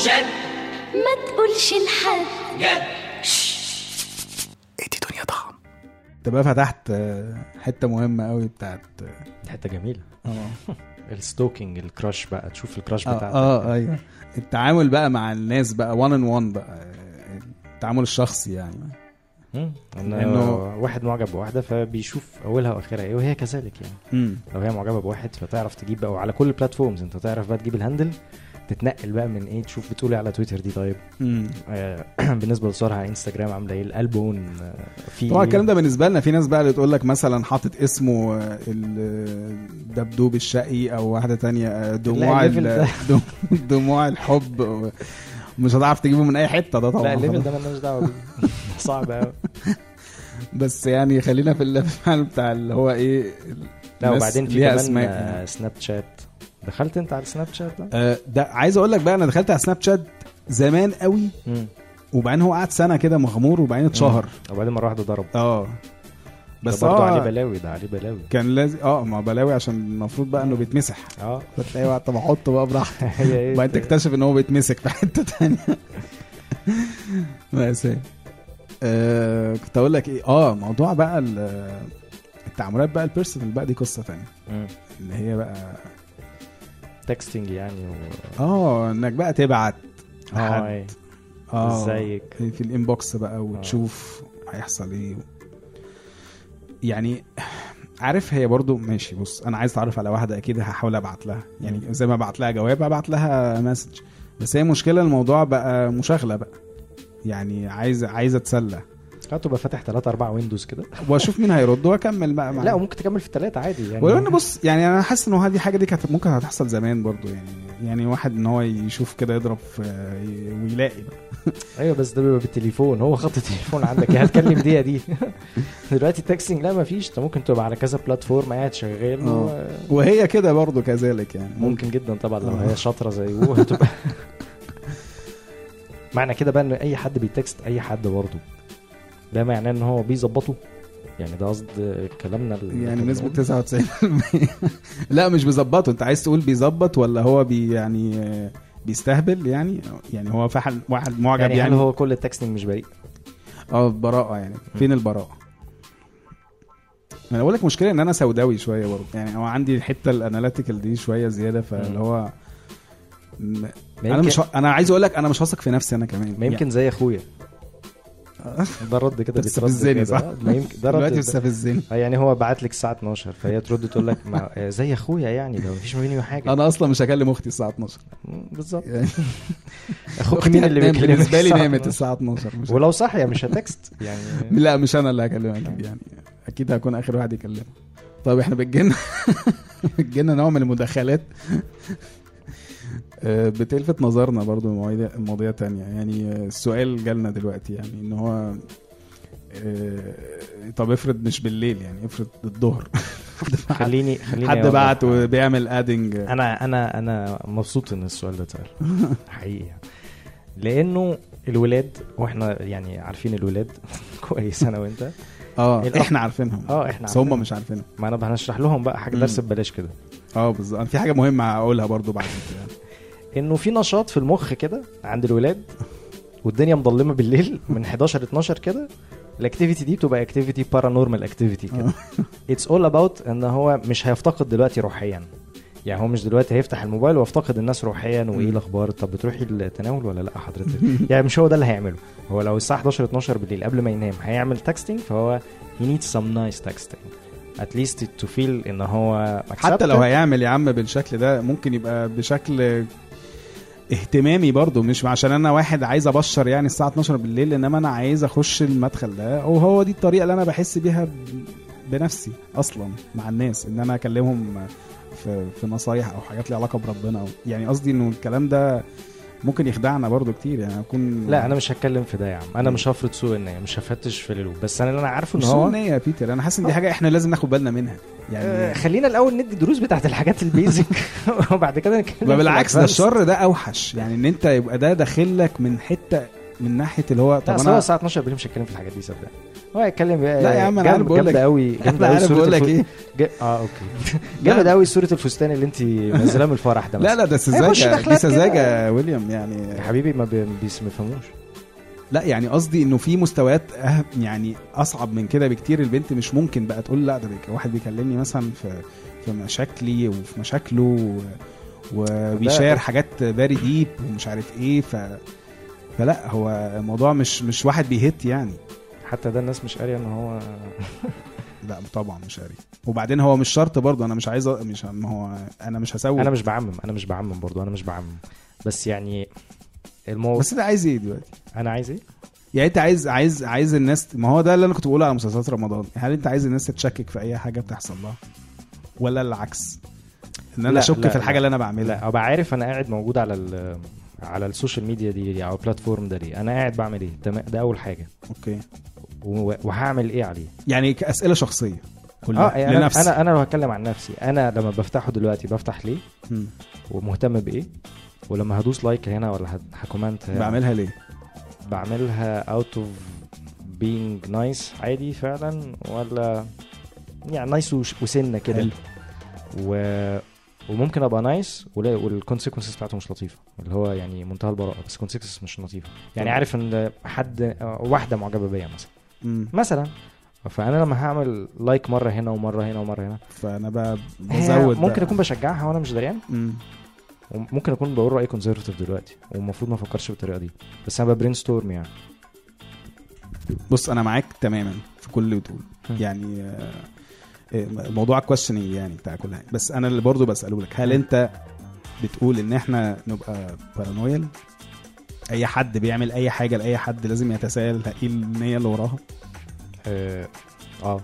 شد ما تقولش لحد انت بقى فتحت آه، حته مهمه قوي بتاعت دي حته جميله اه الستوكينج الكراش بقى تشوف الكراش اه, بتاعتك آه ايوه التعامل بقى مع الناس بقى وان ان وان بقى آه، التعامل الشخصي يعني مم. انه لأنه- واحد معجب بواحده فبيشوف اولها واخرها ايه وهي كذلك يعني امم لو هي معجبه بواحد فتعرف تجيب بقى وعلى كل البلاتفورمز انت تعرف بقى تجيب الهاندل تتنقل بقى من ايه تشوف بتقول ايه على تويتر دي طيب امم آه بالنسبه لصورها على انستجرام عامله ايه الالبون آه في طبعا الكلام ده بالنسبه لنا في ناس بقى اللي تقول لك مثلا حاطط اسمه آه، الدبدوب الشقي او واحده تانية آه، دموع لا، الليفل ال- ده. دم- دموع الحب و- مش هتعرف تجيبه من اي حته ده طبعا لا الليفل خلاص. ده مالناش دعوه بيه صعب قوي بس يعني خلينا في الليفل بتاع اللي هو ايه لا الناس وبعدين في ليها كمان أسماء آه، يعني. سناب شات دخلت انت على سناب شات ده؟ آه، ده عايز اقول لك بقى انا دخلت على سناب شات زمان قوي مم. وبعدين هو قعد سنه كده مغمور وبعدين اتشهر وبعدين مره واحده ضرب اه بس بس ده برضه اه عليه بلاوي ده عليه بلاوي كان لازم اه ما بلاوي عشان المفروض بقى انه بيتمسح اه فتلاقي وقت بحطه بقى براحتي هي ايه وبعدين تكتشف ان هو بيتمسك في حته تانية مأساة آه كنت اقول لك ايه اه موضوع بقى ال- التعاملات بقى البيرسونال بقى دي قصه تانية مم. اللي هي بقى تكستنج يعني و... اه انك بقى تبعت اه لحد إيه. اه ازيك في الانبوكس بقى وتشوف هيحصل ايه يعني عارف هي برضو ماشي بص انا عايز اتعرف على واحده اكيد هحاول ابعت لها يعني زي ما ابعت لها جواب ابعت لها مسج بس هي مشكله الموضوع بقى مشاغله بقى يعني عايز عايز اتسلى لا تبقى فاتح 3 4 ويندوز كده واشوف مين هيرد واكمل بقى معاه لا وممكن تكمل في الثلاثه عادي يعني ولو ان بص يعني انا حاسس ان هو دي حاجه دي كانت ممكن هتحصل زمان برضو يعني يعني واحد ان هو يشوف كده يضرب في ويلاقي بقى ايوه بس ده بيبقى بالتليفون هو خط التليفون عندك يا هتكلم دي يا دي دلوقتي التكستنج لا ما فيش انت ممكن تبقى على كذا بلاتفورم قاعد شغال و... آه. وهي كده برضو كذلك يعني ممكن جدا طبعا لو آه. هي شاطره زي هو هتبقى معنى كده بقى ان اي حد بيتكست اي حد برضه ده معناه ان هو بيظبطه يعني ده قصد كلامنا ال- يعني اللي نسبة بنقوله. 99% لا مش بيظبطه انت عايز تقول بيظبط ولا هو بي يعني آه، بيستهبل يعني يعني هو فحل واحد معجب يعني, يعني, هل هو كل التكستنج مش بريء اه براءة يعني فين البراءة انا بقول لك مشكلة ان انا سوداوي شوية برضه يعني هو عندي الحتة الاناليتيكال دي شوية زيادة فاللي مم. هو م- ما انا يمكن- مش ه- انا عايز اقول لك انا مش واثق في نفسي انا كمان ما يمكن زي اخويا ده رد كده بس بيترد بتستفزني كده. صح؟ آه، ما يمكن ده دلوقتي رد بتستفزني آه، يعني هو بعت لك الساعه 12 فهي ترد تقول لك ما آه، زي اخويا يعني ده مفيش ما بيني حاجه انا اصلا مش هكلم اختي الساعة 12 مم، بالظبط يعني اخوك أختي مين اللي هتنام، بيكلمك بالنسبة لي الساعة نامت 12؟ الساعة 12 مش ولو صاحيه مش هتكست يعني لا مش انا اللي هكلمها اكيد يعني اكيد هكون اخر واحد يكلمها طيب احنا بتجينا بتجينا نوع من المداخلات آه، بتلفت نظرنا برضو مواضيع مواضيع تانية يعني آه، السؤال جالنا دلوقتي يعني ان هو آه، طب افرض مش بالليل يعني افرض الظهر خليني خليني حد أوضح. بعت وبيعمل ادنج انا انا انا مبسوط ان السؤال ده اتسال حقيقي لانه الولاد واحنا يعني عارفين الولاد كويس انا وانت اه الأخ- احنا عارفينهم اه احنا بس هم عارفينهم. مش عارفينهم ما انا هنشرح لهم بقى حاجه مم. درس ببلاش كده اه بالظبط أنا في حاجه مهمه هقولها برضو بعد كده يعني. انه في نشاط في المخ كده عند الولاد والدنيا مظلمه بالليل من 11 12 كده الاكتيفيتي دي بتبقى اكتيفيتي بارانورمال اكتيفيتي كده اتس اول اباوت ان هو مش هيفتقد دلوقتي روحيا يعني هو مش دلوقتي هيفتح الموبايل ويفتقد الناس روحيا وايه مم. الاخبار طب بتروحي التناول ولا لا حضرتك يعني مش هو ده اللي هيعمله هو لو الساعه 11 12 بالليل قبل ما ينام هيعمل تكستنج فهو he needs some nice texting at least to feel ان هو حتى لو accepted. هيعمل يا عم بالشكل ده ممكن يبقى بشكل اهتمامي برضو مش عشان انا واحد عايز ابشر يعني الساعه 12 بالليل انما انا عايز اخش المدخل ده وهو دي الطريقه اللي انا بحس بيها ب- بنفسي اصلا مع الناس ان انا اكلمهم في في نصايح او حاجات ليها علاقه بربنا أو يعني قصدي انه الكلام ده ممكن يخدعنا برضو كتير يعني اكون لا انا مش هتكلم في ده يا عم انا مش هفرض سوء النيه مش هفتش في القلوب بس انا اللي انا عارفه ان مش هو سوء نية يا بيتر انا حاسس ان دي حاجه احنا لازم ناخد بالنا منها آه، يعني خلينا الاول ندي دروس بتاعت الحاجات البيزك وبعد كده نتكلم ما في بالعكس ده الأدفانس. الشر ده اوحش يعني ان انت يبقى ده داخل لك من حته من ناحيه اللي هو لا طب اصل هو انا الساعه 12 بالليل مش هيتكلم في الحاجات دي صدق هو هيتكلم لا يا عم، أنا عارف جامد بقول لك. جامده قوي جامده انا قوي عارف صورة بقول لك الفو- ايه جا... اه اوكي جامد قوي صوره الفستان اللي انت منزلاه من الفرح ده لا لا ده هيخش سذاجه دي دخلات كده. سذاجه يا ويليام يعني يا حبيبي ما بي- بيس- ما بيفهموش لا يعني قصدي انه في مستويات أه يعني اصعب من كده بكتير البنت مش ممكن بقى تقول لا ده بيك- واحد بيكلمني مثلا في في مشاكلي وفي مشاكله و- وبيشير ده- حاجات فيري ديب ومش عارف ايه ف فلا هو الموضوع مش مش واحد بيهت يعني حتى ده الناس مش قاريه ان هو لا طبعا مش قاري وبعدين هو مش شرط برضه انا مش عايز أ- مش ما هو انا مش هسوي انا مش بعمم انا مش بعمم برضو انا مش بعمم بس يعني الموضوع بس انت عايز ايه دلوقتي؟ انا عايز ايه يعني انت عايز عايز عايز الناس ما هو ده اللي انا كنت بقوله على مسلسلات رمضان هل انت عايز الناس تتشكك في اي حاجه بتحصل لها ولا العكس ان انا لا، اشك لا، في الحاجه لا. اللي انا بعملها لا ابقى عارف انا قاعد موجود على ال على السوشيال ميديا دي, دي او البلاتفورم ده ليه انا قاعد بعمل ايه تمام ده اول حاجه اوكي و- وهعمل ايه عليه يعني كاسئله شخصيه كلها اه يعني انا لنفسي انا انا لو هتكلم عن نفسي انا لما بفتحه دلوقتي بفتح ليه مم. ومهتم بايه ولما هدوس لايك هنا ولا هد- هكومنت هنا بعملها ليه بعملها اوت اوف being نايس عادي فعلا ولا يعني نايس وسنه كده حلو. و... وممكن ابقى نايس والكونسيكونسز بتاعته مش لطيفه اللي هو يعني منتهى البراءه بس الكونسيكونسز مش لطيفه يعني طبعا. عارف ان حد واحده معجبه بيا مثلا مم. مثلا فانا لما هعمل لايك مره هنا ومره هنا ومره هنا فانا بقى هي بزود ممكن بقى. اكون بشجعها وانا مش دريان مم. وممكن اكون بقول راي كونزرفتيف دلوقتي والمفروض ما افكرش بالطريقه دي بس انا ببرين ستورم يعني بص انا معاك تماما في كل اللي بتقوله مم. يعني آه، آه، موضوع الكويشننج يعني بتاع كل حاجه بس انا اللي برضه بساله لك هل مم. انت بتقول ان احنا نبقى بارانويال اي حد بيعمل اي حاجه لاي حد لازم يتساءل ايه النيه اللي وراها اه اه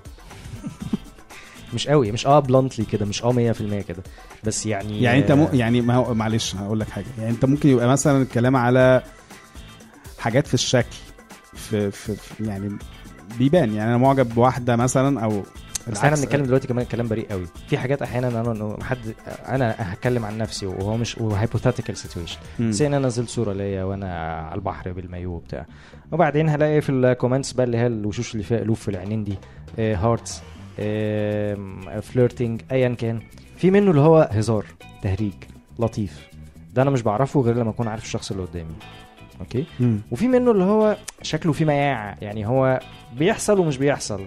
مش قوي مش اه بلانتلي كده مش اه 100% كده بس يعني يعني انت مو آه، يعني ما هو معلش هقول لك حاجه يعني انت ممكن يبقى مثلا الكلام على حاجات في الشكل في, في, في يعني بيبان يعني انا معجب بواحده مثلا او بس احنا العكس. بنتكلم دلوقتي كمان كلام بريء قوي في حاجات احيانا انا انه حد انا هتكلم عن نفسي وهو مش هايبوثيتيكال سيتويشن مم. زي ان انا نزلت صوره ليا وانا على البحر بالمايو وبتاع وبعدين هلاقي في الكومنتس بقى اللي هي الوشوش اللي فيها الوف في العينين دي هارتس فليرتنج ايا كان في منه اللي هو هزار تهريج لطيف ده انا مش بعرفه غير لما اكون عارف الشخص اللي قدامي اوكي مم. وفي منه اللي هو شكله فيه مياعة يعني هو بيحصل ومش بيحصل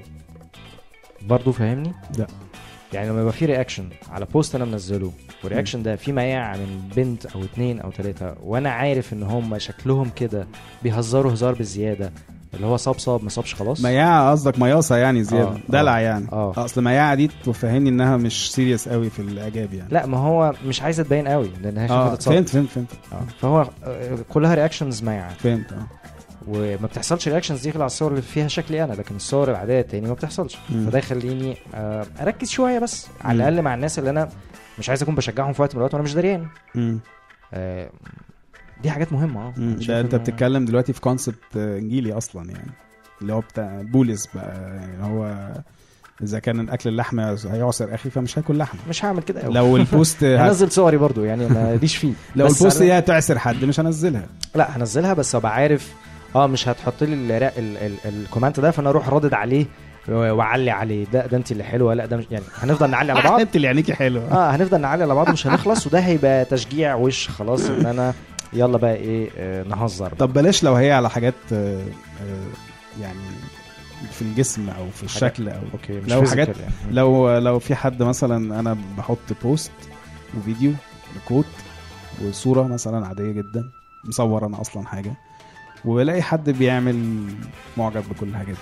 برضه فاهمني؟ لا. يعني لما يبقى في رياكشن على بوست انا منزله والرياكشن ده فيه مياعة من بنت او اتنين او تلاتة وانا عارف ان هم شكلهم كده بيهزروا هزار بزيادة اللي هو صاب صاب ما صابش خلاص مياعة قصدك مياصة يعني زيادة آه، دلع آه، يعني آه. اصل مياعة دي تفهمني انها مش سيريس قوي في الاعجاب يعني لا ما هو مش عايزه تبين قوي لان هي اه خافت تتصاب فهمت فهمت فهمت آه. فهو آه، كلها رياكشنز مياعة فهمت اه وما بتحصلش رياكشنز دي غير على الصور اللي فيها شكلي انا لكن الصور العاديه التاني ما بتحصلش مم. فده يخليني آه، اركز شويه بس على مم. الاقل مع الناس اللي انا مش عايز اكون بشجعهم في وقت من الاوقات وانا مش دريان مم. آه، دي حاجات مهمه اه مم. أنا ده شايف انت إن- بتتكلم دلوقتي في كونسبت انجيلي اصلا يعني اللي هو بتاع بولس بقى يعني هو اذا كان اكل اللحم هيعسر اخي فمش هاكل لحمه مش هعمل كده قوي لو البوست هت... هنزل صوري برضو يعني ماليش فيه لو بس البوست أنا- دي هتعسر حد مش هنزلها لا هنزلها بس ابقى عارف اه مش هتحط لي ال- ال- ال- الكومنت ده فانا اروح رادد عليه واعلي عليه ده ده انت اللي حلوه لا ده مش يعني هنفضل نعلي على بعض انت اللي عينيكي حلوه اه هنفضل نعلي على بعض مش هنخلص وده هيبقى تشجيع وش خلاص ان انا يلا بقى ايه آه نهزر بقى. طب بلاش لو هي على حاجات آه، آه، يعني في الجسم او في الشكل او اوكي مش لو physical حاجات- يعني. لو لو في حد مثلا انا بحط بوست وفيديو لكوت وصوره مثلا عاديه جدا مصور انا اصلا حاجه وبلاقي حد بيعمل معجب بكل الحاجات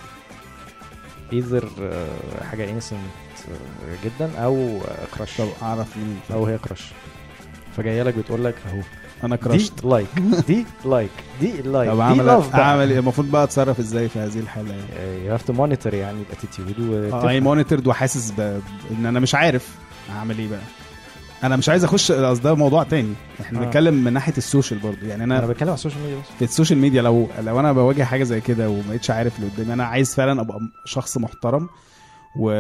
دي ايذر حاجه انسنت جدا او كراش طب اعرف منين او هي كراش فجايه لك بتقول لك اهو انا دي كراشت لايك دي لايك دي لايك طب دي اعمل لاف اعمل إيه؟ المفروض بقى اتصرف ازاي في هذه الحاله يعني يو هاف تو مونيتور يعني الاتيتيود اي مونيتورد وحاسس ب... ب- ان انا مش عارف اعمل ايه بقى انا مش عايز اخش اصل ده موضوع تاني احنا آه. بنتكلم من ناحيه السوشيال برضو يعني انا انا بتكلم على السوشيال ميديا بس في السوشيال ميديا لو لو انا بواجه حاجه زي كده وما بقتش عارف اللي قدامي انا عايز فعلا ابقى شخص محترم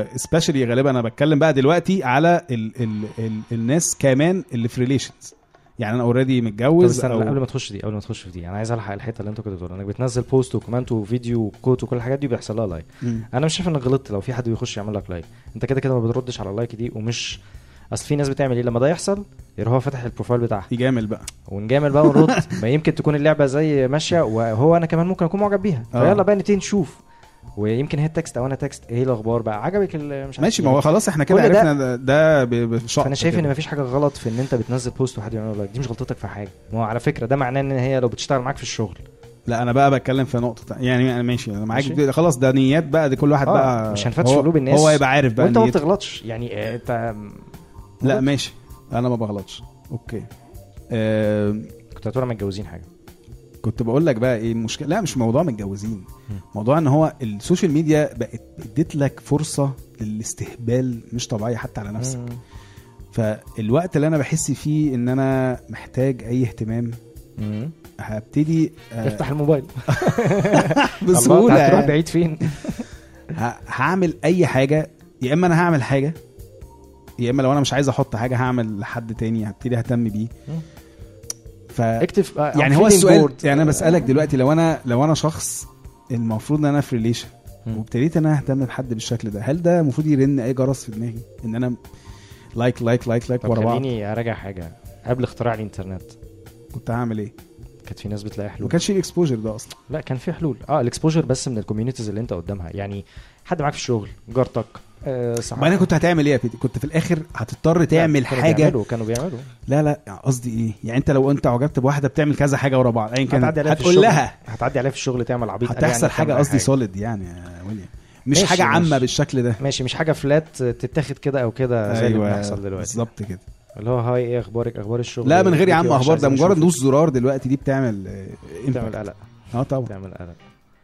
وسبيشالي غالبا انا بتكلم بقى دلوقتي على ال ال ال الناس كمان اللي في ريليشنز يعني انا اوريدي طب متجوز استنى أو... لا، قبل ما تخش دي قبل ما تخش في دي انا عايز الحق الحته اللي انت كنت بتقولها انك بتنزل بوست وكومنت وفيديو وكوت وكل الحاجات دي بيحصل لها لايك مم. انا مش شايف انك غلطت لو في حد بيخش يعمل لك لايك انت كده كده ما بتردش على اللايك دي ومش اصل في ناس بتعمل ايه لما ده يحصل يروح هو فاتح البروفايل بتاعها يجامل بقى ونجامل بقى ونرد ما يمكن تكون اللعبه زي ماشيه وهو انا كمان ممكن اكون معجب بيها آه. فيلا بقى نبتدي نشوف ويمكن هي تكست او انا تكست ايه الاخبار بقى عجبك ال- مش عارف ماشي إيه. ما هو خلاص احنا كده كل ده- عرفنا ده, ده ب- بشق فانا شايف كده. ان مفيش حاجه غلط في ان انت بتنزل بوست وحد يعمل لايك دي مش غلطتك في حاجه ما هو على فكره ده معناه ان هي لو بتشتغل معاك في الشغل لا انا بقى بتكلم في نقطه تانية. يعني أنا ماشي انا معاك ماشي. دي- خلاص ده نيات بقى دي كل واحد آه، بقى مش هنفتش هو- قلوب الناس هو يبقى عارف بقى وانت ما نيته. بتغلطش يعني آه، انت لا ماشي انا ما بغلطش اوكي آه كنت هتقول متجوزين حاجه كنت بقول لك بقى ايه المشكله لا مش موضوع متجوزين موضوع ان هو السوشيال ميديا بقت اديت لك فرصه للاستهبال مش طبيعيه حتى على نفسك مم. فالوقت اللي انا بحس فيه ان انا محتاج اي اهتمام مم. هبتدي آه، افتح الموبايل بسهوله الله، أنت هتروح يعني. بعيد فين ه- هعمل اي حاجه يا اما انا هعمل حاجه يا اما لو انا مش عايز احط حاجه هعمل لحد تاني هبتدي اهتم بيه مم. ف اكتب آه، يعني I'm هو feeling السؤال bored. يعني انا بسالك دلوقتي لو انا لو انا شخص المفروض ان انا في ريليشن مم. وابتديت ان انا اهتم بحد بالشكل ده هل ده المفروض يرن اي جرس في دماغي ان انا لايك لايك لايك لايك طب ورا بعض خليني اراجع حاجه قبل اختراع الانترنت كنت هعمل ايه كانت في ناس بتلاقي ما حلول كانش في اكسبوجر ده اصلا لا كان في حلول اه الاكسبوجر بس من الكوميونيتيز اللي انت قدامها يعني حد معاك في الشغل جارتك آه صح ما انا كنت هتعمل ايه يا بيتي كنت في الاخر هتضطر تعمل كانوا حاجه بيعملوا كانوا بيعملوا لا لا يعني قصدي ايه يعني انت لو انت عجبت بواحده بتعمل كذا حاجه ورا بعض ايا كان هتعدي عليها في هتقول الشغل لها هتعدي عليها في الشغل تعمل عبيط قال هتحصل يعني حاجه تعمل قصدي سوليد يعني يا ويليام مش ماشي، حاجه عامه ماشي. بالشكل ده ماشي مش حاجه فلات تتاخد كده او كده زي اللي بيحصل دلوقتي بالظبط كده اللي هو هاي ايه اخبارك اخبار الشغل لا من غير يا بيتي عم وحشة، اخبار ده عايزين مجرد نشوفك. دوس زرار دلوقتي دي بتعمل آه، بتعمل impact. قلق اه طبعا بتعمل قلق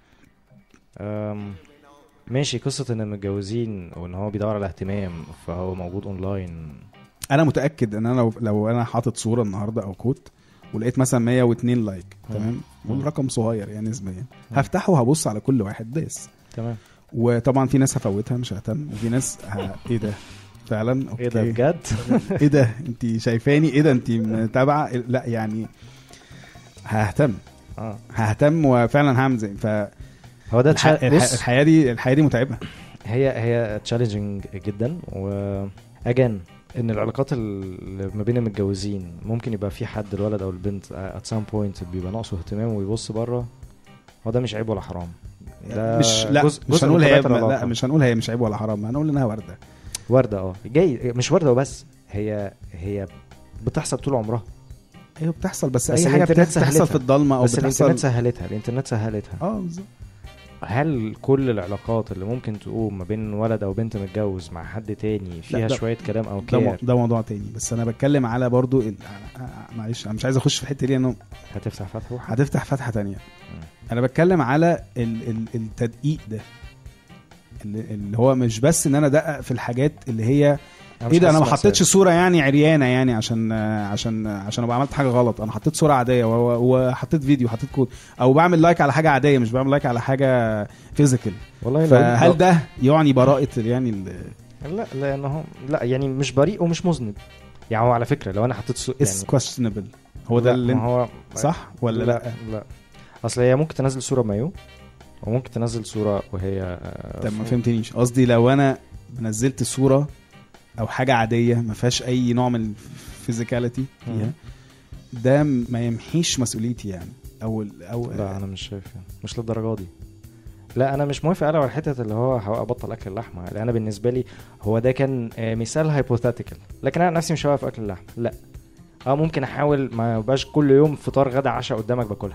أم، ماشي قصة ان المتجوزين وان هو بيدور على اهتمام فهو موجود اونلاين انا متاكد ان انا لو لو انا حاطط صوره النهارده او كوت ولقيت مثلا 102 لايك تمام مم. والرقم صغير يعني نسبيا هفتحه وهبص على كل واحد بس تمام وطبعا في ناس هفوتها مش ههتم وفي ناس ه... ايه ده فعلا اوكي ايه ده بجد ايه ده انت شايفاني ايه ده انت متابعه لا يعني ههتم اه ههتم وفعلا هعمل زي ف هو ده الح... الح... الح... بص الحياه دي الحياه دي متعبه هي هي تشالنجينج جدا و اجان ان العلاقات اللي ما بين المتجوزين ممكن يبقى في حد الولد او البنت ات سام بوينت بيبقى ناقصه اهتمام ويبص بره هو ده مش عيب ولا حرام ده مش لا جزء- مش جزء من هنقول هي طبيعة لا العلاقة. مش هنقول هي مش عيب ولا حرام هنقول انها ورده ورده اه جاي مش ورده وبس هي هي بتحصل طول عمرها ايوه بتحصل بس, بس اي حاجه الإنترنت بتحصل سهلتها. في الضلمه او بس الانترنت بتحصل سهلتها الانترنت سهلتها اه بالظبط هل كل العلاقات اللي ممكن تقوم ما بين ولد او بنت متجوز مع حد تاني فيها ده- شويه كلام او ده, مو... كير ده موضوع تاني بس انا بتكلم على برضو ال... آه، آه، معلش انا مش عايز اخش في الحته دي انه هتفتح فتح وحد هتفتح فتحه تانية انا بتكلم على ال... ال... التدقيق ده اللي, اللي هو مش بس ان انا ادقق في الحاجات اللي هي ايه ده انا ما حطيتش صوره يعني عريانه يعني عشان آه، عشان آه، عشان ابقى عملت حاجه غلط انا حطيت صوره عاديه و- وحطيت فيديو حطيت كود او بعمل لايك على حاجه عاديه مش بعمل لايك على حاجه فيزيكال والله لو فهل ده يعني براءه يعني ال... لا لانه لا يعني مش بريء ومش مذنب يعني هو على فكره لو انا حطيت سو... is يعني questionable هو ده لا، اللي ما هو صح ولا لا, لا لا اصل هي ممكن تنزل صوره مايو وممكن تنزل صوره وهي آه، طب ما فوق. فهمتنيش قصدي لو انا نزلت صوره او حاجه عاديه ما فيهاش اي نوع من الفيزيكاليتي فيها مم. ده ما يمحيش مسؤوليتي يعني او او لا انا مش شايف يعني. مش للدرجه دي لا انا مش موافق على حته اللي هو هبطل اكل اللحمه لان انا بالنسبه لي هو ده كان آه، مثال هايبوثيتيكال لكن انا نفسي مش هوقف اكل اللحمه لا اه ممكن احاول ما يبقاش كل يوم فطار غدا عشاء قدامك باكلها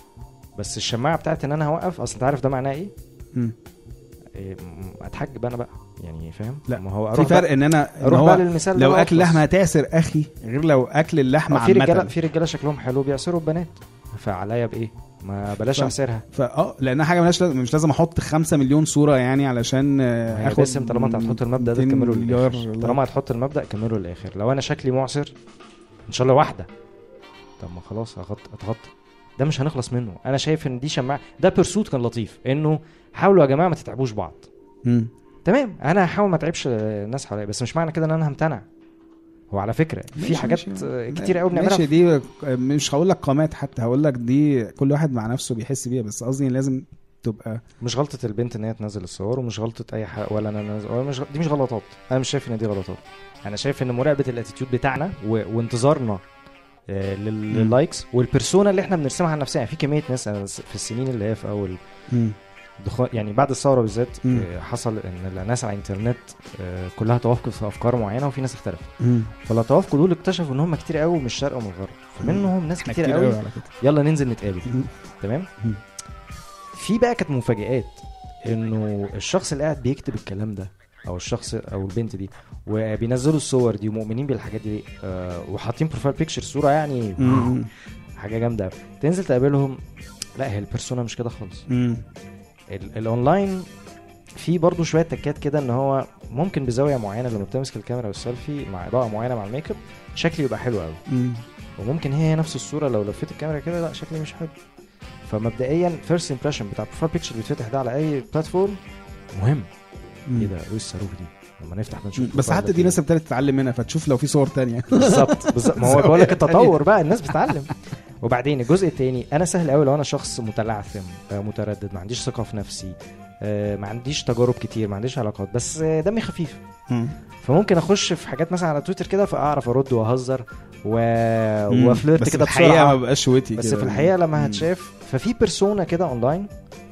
بس الشماعه بتاعت ان انا هوقف اصل انت عارف ده معناه ايه؟ مم. إيه، م- اتحجب انا بقى يعني فاهم؟ لا، ما هو في اروح فرق بقى- ان انا ان اروح بقى هو للمثال ده لو بقى اكل وأخلص. لحمه هتعسر اخي غير لو اكل اللحمه آه، في رجاله عامه في رجاله شكلهم حلو بيعصروا البنات فعليا بايه؟ ما بلاش ف- اعسرها فاه لانها حاجه ملهاش لازم مش لازم احط 5 مليون صوره يعني علشان آه، هي اخد باسم طالما انت هتحط المبدا ده 200 تكمله مليار للاخر لا. طالما هتحط المبدا كمله للاخر لو انا شكلي معسر ان شاء الله واحده طب ما خلاص هغطي اتغطى ده مش هنخلص منه انا شايف ان دي شماعه ده بيرسوت كان لطيف انه حاولوا يا جماعه ما تتعبوش بعض مم. تمام انا هحاول ما اتعبش الناس حواليا بس مش معنى كده ان انا همتنع هو على فكره في ماشي- حاجات ماشي. آه، كتير قوي بنعملها ماشي دي مش هقول لك قامات حتى هقول لك دي كل واحد مع نفسه بيحس بيها بس قصدي لازم تبقى مش غلطه البنت ان هي تنزل الصور ومش غلطه اي حاجه ولا انا نازل ولا مش غ- دي مش غلطات انا مش شايف ان دي غلطات انا شايف ان مراقبه الاتيتيود بتاعنا و... وانتظارنا آه، لل- مم. لللايكس والبرسونا اللي احنا بنرسمها عن نفسنا يعني في كميه ناس أنا في السنين اللي هي في اول دخول يعني بعد الثوره بالذات مم. آه، حصل ان الناس على الانترنت آه، كلها توافقت في افكار معينه وفي ناس اختلفت فلما توافقوا دول اكتشفوا ان هم كتير قوي من الشرق ومن الغرب فمنهم ناس احنا كتير, كتير قوي قوي على فكره يلا ننزل نتقابل مم. تمام مم. في بقى كانت مفاجآت انه الشخص اللي قاعد بيكتب الكلام ده او الشخص او البنت دي وبينزلوا الصور دي ومؤمنين بالحاجات دي آه وحاطين بروفايل بيكتشر صوره يعني مم. حاجه جامده أوي. تنزل تقابلهم لا هي البيرسونا مش كده خالص مم. ال- الاونلاين في برضه شويه تكات كده ان هو ممكن بزاويه معينه لما بتمسك الكاميرا والسيلفي مع اضاءه معينه مع الميك اب شكلي يبقى حلو قوي مم. وممكن هي نفس الصوره لو لفيت الكاميرا كده لا شكلي مش حلو فمبدئيا فيرست امبريشن بتاع بروفايل بيكتشر بيتفتح ده على اي بلاتفورم مهم مم. ايه ده ايه الصاروخ دي لما نفتح بنشوف بس بروفايل حتى ده دي فيه. ناس ابتدت تتعلم منها فتشوف لو في صور تانية بالظبط بالظبط ما هو بقول لك التطور بقى الناس بتتعلم وبعدين الجزء التاني انا سهل قوي لو انا شخص متلعثم آه، متردد ما عنديش ثقه في نفسي آه، ما عنديش تجارب كتير ما عنديش علاقات بس آه، دمي خفيف مم. فممكن اخش في حاجات مثلا على تويتر كده فاعرف ارد واهزر و... مم. وفلرت بس كده في الحقيقه بسرعه ما بقاش ويتي بس كده. في الحقيقه لما مم. هتشاف ففي بيرسونا كده اونلاين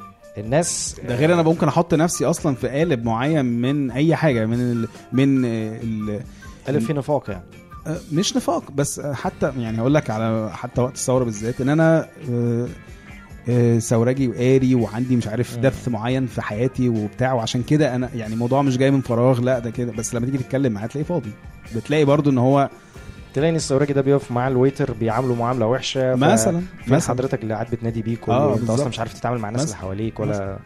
الناس ده غير انا ممكن احط نفسي اصلا في قالب معين من اي حاجه من ال... من ال... الف في نفاق يعني آه، مش نفاق بس آه، حتى يعني هقول لك على حتى وقت الثوره بالذات ان انا آه، آه، ثورجي وقاري وعندي مش عارف مم. دبث معين في حياتي وبتاع وعشان كده انا يعني الموضوع مش جاي من فراغ لا ده كده بس لما تيجي تتكلم معاه تلاقيه فاضي بتلاقي برضو ان هو تلاقي ان السوراجي ده بيقف مع الويتر بيعامله معامله وحشه ف- مثلا فين مثلا حضرتك اللي قاعد بتنادي بيك آه، وانت اصلا بالظبط. مش عارف تتعامل مع الناس اللي مثلا. حواليك ولا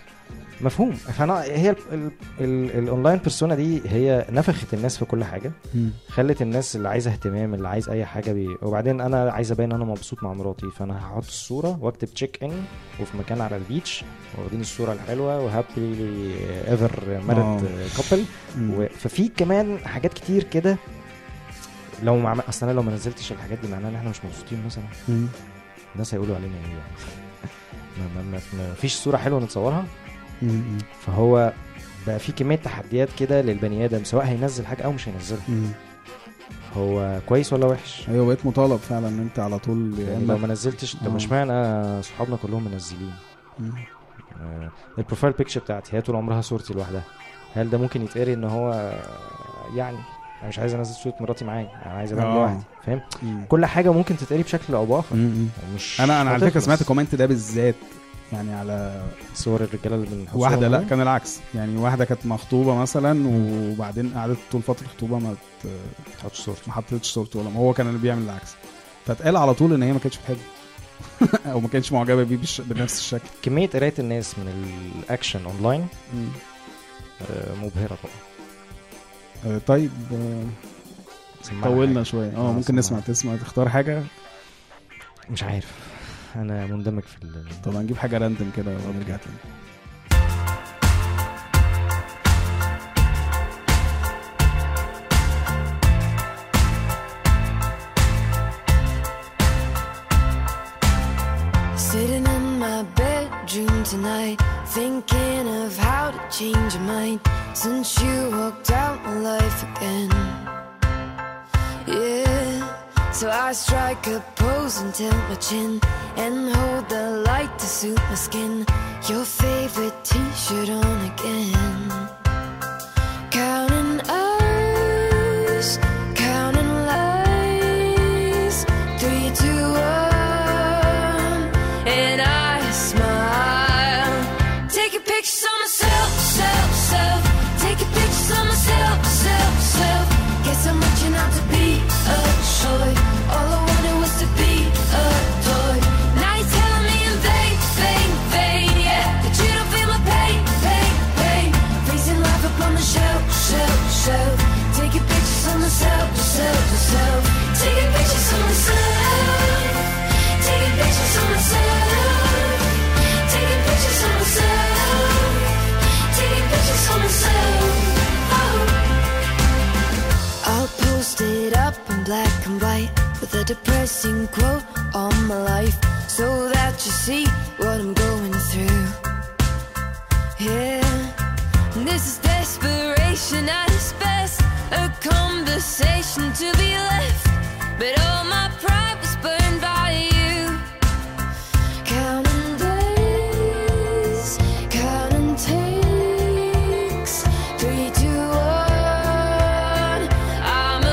مفهوم فانا هي ال- ال- ال- الاونلاين بيرسونا دي هي نفخت الناس في كل حاجه مم. خلت الناس اللي عايزه اهتمام اللي عايز اي حاجه بي... وبعدين انا عايز ابين ان انا مبسوط مع مراتي فانا هحط الصوره واكتب تشيك ان وفي مكان على البيتش واخدين الصوره الحلوه وهابي ايفر مارد آه. كابل مم. و... ففي كمان حاجات كتير كده لو مع... اصل انا لو ما نزلتش الحاجات دي معناها ان احنا مش مبسوطين مثلا مم. الناس هيقولوا علينا ايه يعني ما, ما, ما, ما فيش صوره حلوه نتصورها مم. فهو بقى في كميه تحديات كده للبني ادم سواء هينزل حاجه او مش هينزلها مم. هو كويس ولا وحش ايوه بقيت مطالب فعلا ان انت على طول يا يعني لو إما- ما نزلتش طب آه. مش معنى صحابنا كلهم منزلين مم. آه، البروفايل بيكتشر بتاعتي هي طول عمرها صورتي لوحدها هل ده ممكن يتقري ان هو آه، يعني انا مش عايز انزل صوره مراتي معايا انا عايز انام آه. لوحدي فاهم مم. كل حاجه ممكن تتقري بشكل او باخر مم. مش انا انا على فكره هتخلص. سمعت الكومنت ده بالذات يعني على صور الرجاله اللي بنحط واحده صورهم لا عليها. كان العكس يعني واحده كانت مخطوبه مثلا وبعدين قعدت طول فتره الخطوبه ما ت- ما تحطش صورتي ما حطيتش صورته ولا ما هو كان اللي بيعمل العكس فاتقال على طول ان هي ما كانتش بتحبه او ما كانتش معجبه بيه بالش... بنفس الشكل كميه قرايه الناس من الاكشن اونلاين آه، مبهره طبعا آه، طيب آه، سمعنا طولنا حاجة. شويه آه، اه ممكن نسمع سمعنا. تسمع تختار حاجه مش عارف انا مندمج في ال... طب هنجيب حاجه راندم كده ونرجع تاني Sitting in my bedroom tonight, thinking of how to change your mind since you walked out my life again. Yeah, so I strike a pose and tilt my chin and hold the light to suit my skin. Your favorite t-shirt on again. Counting eyes, counting lies. Three, two, one, and I smile. Taking pictures of myself, self, self. Taking pictures of myself, self, self. Guess I'm reaching out to be a toy. All I wanted was to be a toy. Now you're telling me in vain, vain, vain, yeah. That you don't feel my pain, pain, pain. depressing quote on my life so that you see what I'm going through. Yeah, and this is desperation at its best. A conversation to be left, but all my pride was burned by you. Counting days, counting takes. Three, two, one. I'm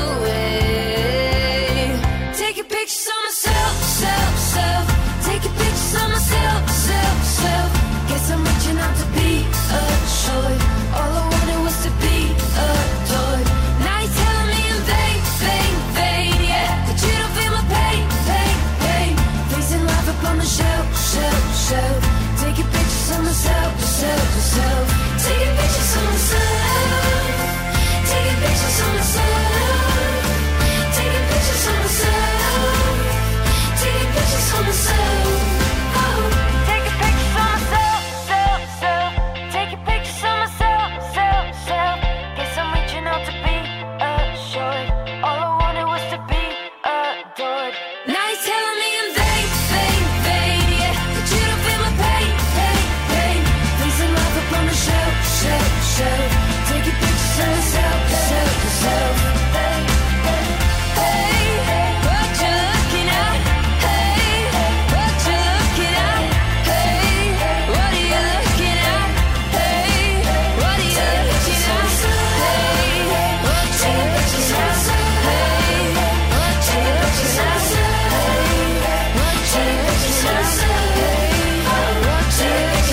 away. Taking pictures of myself, self, self. Taking pictures of myself, self, self. Guess I'm reaching out to be assured. All I wanted was to be adored. Now you're telling me in vain, vain, vain, yeah. That you don't feel my pain, pain, pain. Facing life up on the shelf, shelf, shelf. Taking pictures of myself, myself, myself. Taking pictures of myself. Taking pictures of myself. Taking pictures of myself. Taking pictures of myself. Oh. Taking pictures of myself, self, self. Taking pictures of myself, self, self. Guess I'm reaching out to be assured. All I wanted was to be adored. Now you're telling me in vain, vain, vain, yeah. That you don't feel my pain, pain, pain. Facing life up on the shelf, shelf, shelf. Taking pictures of myself, self, self. Hey, hey, hey. What you looking at? Hey, what you looking at? Hey, what are you looking at? Hey, what are you looking at? Hey, what you looking at? Hey, what you looking at? Hey, what you looking at? Hey, what you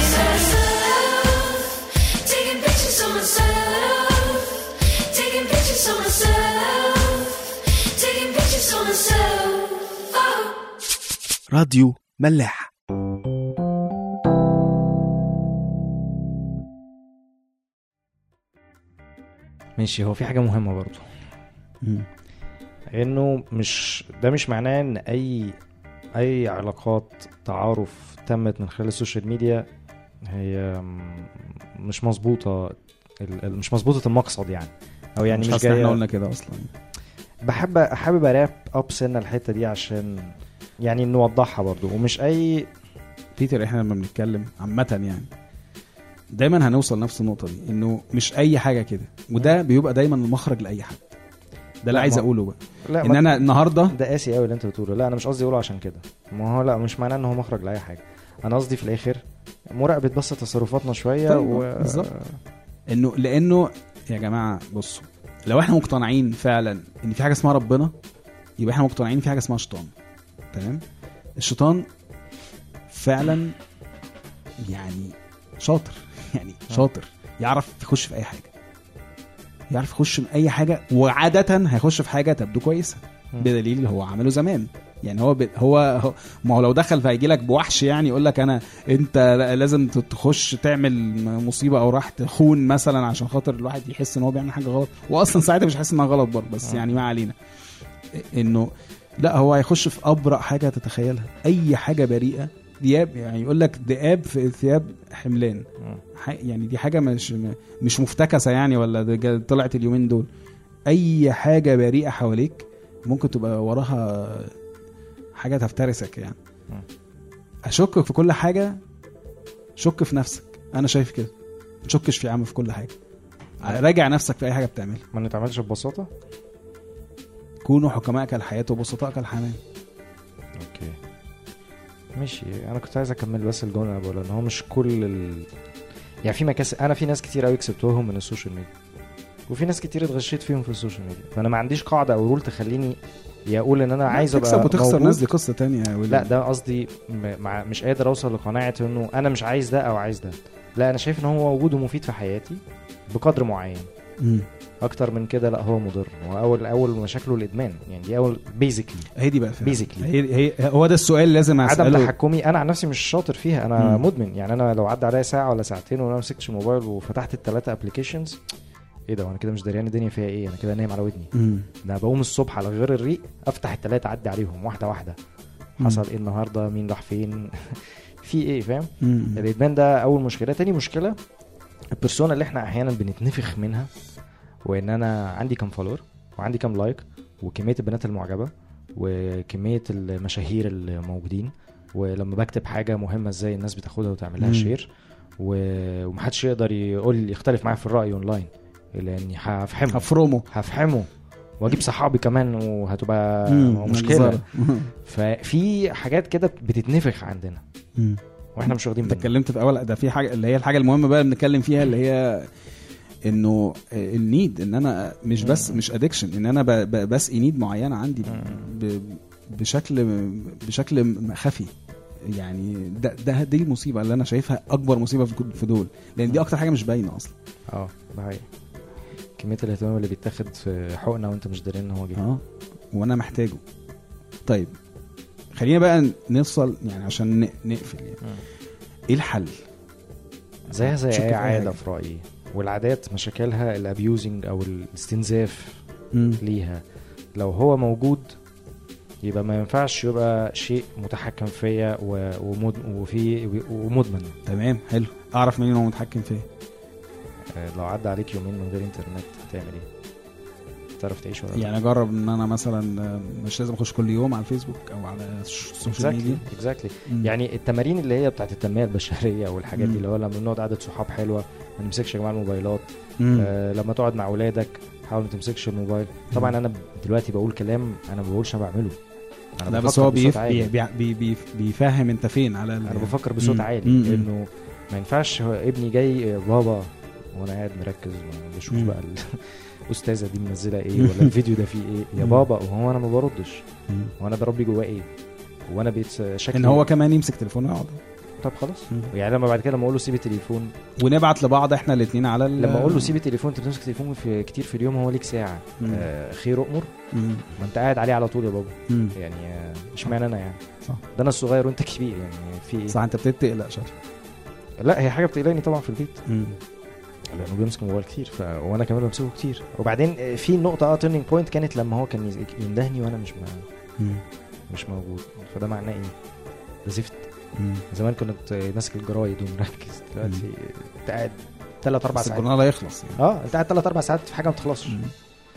looking at? Taking pictures of myself. Taking pictures of myself. Taking pictures of myself. Oh. راديو ملاح ماشي هو في حاجه مهمه برضو انه مش ده مش معناه ان اي اي علاقات تعارف تمت من خلال السوشيال ميديا هي م- مش مظبوطه ال- ال- مش مظبوطه المقصد يعني او يعني مش مش, حاسس إن احنا جايه قلنا كده اصلا بحب حابب اراب اب سنه الحته دي عشان يعني نوضحها برضو ومش اي بيتر احنا لما بنتكلم عامة يعني دايما هنوصل نفس النقطة دي انه مش اي حاجة كده وده بيبقى دايما المخرج لاي حد ده اللي لا، عايز ما- اقوله بقى لا ان ما- انا النهارده ده قاسي قوي اللي انت بتقوله لا انا مش قصدي اقوله عشان كده ما هو لا مش معناه ان هو مخرج لاي حاجه انا قصدي في الاخر مراقبه بس تصرفاتنا شويه طيب، و... بالظبط. انه لانه يا جماعة بصوا لو احنا مقتنعين فعلا ان في حاجة اسمها ربنا يبقى احنا مقتنعين في حاجة اسمها شيطان تمام الشيطان فعلا يعني شاطر يعني شاطر يعرف يخش في اي حاجة يعرف يخش من اي حاجة وعادة هيخش في حاجة تبدو كويسة مم. بدليل اللي هو عمله زمان يعني هو ب... هو هو- ما هو لو دخل فهيجي لك بوحش يعني يقول لك انا انت لازم تخش تعمل مصيبه او راح تخون مثلا عشان خاطر الواحد يحس ان هو بيعمل حاجه غلط واصلا ساعتها مش حاسس انها غلط برضه بس آه. يعني ما علينا انه لا هو هيخش في ابرأ حاجه تتخيلها اي حاجه بريئه دياب يعني يقول لك ذئاب في ثياب حملان مم. ح- يعني دي حاجه مش مش مفتكسه يعني ولا ده جا- طلعت اليومين دول اي حاجه بريئه حواليك ممكن تبقى وراها حاجه تفترسك يعني مم. اشك في كل حاجه شك في نفسك انا شايف كده ما تشكش في يا عم في كل حاجه راجع نفسك في اي حاجه بتعملها ما نتعاملش ببساطه كونوا حكماء كالحياه وبسطاء كالحمام اوكي ماشي انا كنت عايز اكمل بس الجمله اللي بقولها ان هو مش كل ال... يعني في مكاسب انا في ناس كتير قوي كسبتهم من السوشيال ميديا وفي ناس كتير اتغشيت فيهم في السوشيال ميديا فانا ما عنديش قاعده او رول تخليني يا اقول ان انا عايز ابقى تكسب وتخسر موجود. ناس دي قصه تانية يا ويلي. لا ده قصدي م- مع مش قادر اوصل لقناعه انه انا مش عايز ده او عايز ده لا انا شايف ان هو موجود ومفيد في حياتي بقدر معين مم. اكتر من كده لا هو مضر هو اول اول مشاكله الادمان يعني دي اول بيزيكلي هي دي بقى فعلا. Basically. هي هي هو ده السؤال اللي لازم عدم اساله تحكمي انا عن نفسي مش شاطر فيها انا مم. مدمن يعني انا لو عدى عليا ساعه ولا ساعتين وانا ما مسكتش الموبايل وفتحت الثلاثه ابلكيشنز ايه ده وانا كده مش دريان الدنيا فيها ايه انا كده نايم على ودني مم. ده بقوم الصبح على غير الريق افتح الثلاثه اعدي عليهم واحده واحده حصل ايه النهارده مين راح فين في ايه فاهم مم. الادمان ده اول مشكله تاني مشكله البرسونا اللي احنا احيانا بنتنفخ منها وان انا عندي كام فولور وعندي كام لايك وكميه البنات المعجبه وكميه المشاهير اللي موجودين ولما بكتب حاجه مهمه ازاي الناس بتاخدها وتعملها مم. شير و- ومحدش يقدر يقول يختلف معايا في الراي اونلاين لاني هفحمه هفرمه هفحمه واجيب صحابي كمان وهتبقى مم، مشكله نظارة. ففي حاجات كده بتتنفخ عندنا مم. واحنا مش واخدين انت بالنا اتكلمت في اول ده في حاجه اللي هي الحاجه المهمه بقى اللي بنتكلم فيها اللي هي انه النيد ان انا مش بس مش ادكشن ان انا ب- ب- بسقي نيد معينه عندي ب- بشكل بشكل خفي يعني ده ده دي المصيبه اللي انا شايفها اكبر مصيبه في كل- في دول لان دي اكتر حاجه مش باينه اصلا اه ده حقيقي كميه الاهتمام اللي بيتاخد في حقنه وانت مش داري ان هو جه اه وانا محتاجه طيب خلينا بقى نفصل يعني عشان ن- نقفل يعني ايه الحل زيها زي شك اي في أي عاده حاجة. في رايي والعادات مشاكلها الابيوزنج او الاستنزاف مم. ليها لو هو موجود يبقى ما ينفعش يبقى شيء متحكم فيا و- ومد... وفي ومدمن تمام حلو اعرف منين هو متحكم فيا آه، لو عدى عليك يومين من غير انترنت هتعمل ايه؟ تعرف تعيش ولا لا؟ يعني اجرب ان انا مثلا مش لازم اخش كل يوم على الفيسبوك او على السوشيال اكزاكتلي ميديا اكزاكتلي مم. يعني التمارين اللي هي بتاعت التنميه البشريه والحاجات مم. دي اللي هو لما بنقعد قعده صحاب حلوه ما نمسكش يا جماعه الموبايلات مم. آه لما تقعد مع اولادك حاول ما تمسكش الموبايل طبعا انا دلوقتي بقول كلام انا ما بقولش انا بعمله انا لا بس بفكر هو بصوت بيف... عالي. بي... بي... بي... بيفهم انت فين على ال... انا بفكر بصوت مم. عالي مم. انه ما ينفعش هو ابني جاي آه، بابا وانا قاعد مركز ما بشوف مم. بقى الاستاذه دي منزله ايه ولا الفيديو ده فيه ايه يا مم. بابا وهو انا ما بردش مم. وانا بربي جواه ايه وانا بقيت شكلي ان هو كمان يمسك تليفونه ويقعد طب خلاص مم. يعني لما بعد كده لما اقول له سيب التليفون ونبعت لبعض احنا الاثنين على ال... لما اقول له سيب التليفون انت بتمسك التليفون في كتير في اليوم هو ليك ساعه مم. آه خير امر مم. ما انت قاعد عليه على طول يا بابا مم. يعني آه، اشمعنى انا يعني صح. ده انا الصغير وانت كبير يعني في ايه صح انت ابتديت تقلق شكلك لا هي حاجه بتقلقني طبعا في البيت مم. لانه بيمسك موبايل كتير ف... وانا كمان بمسكه كتير وبعدين آه، في نقطه اه تيرنينج بوينت كانت لما هو كان يز- يندهني وانا مش ما... مم. مش موجود فده معناه ايه ده زفت مم. زمان كنت آه، ماسك الجرايد ومركز دلوقتي انت قاعد ثلاث اربع بس ساعات الجورنال هيخلص يعني اه انت قاعد ثلاث اربع ساعات في حاجه ما بتخلصش مم.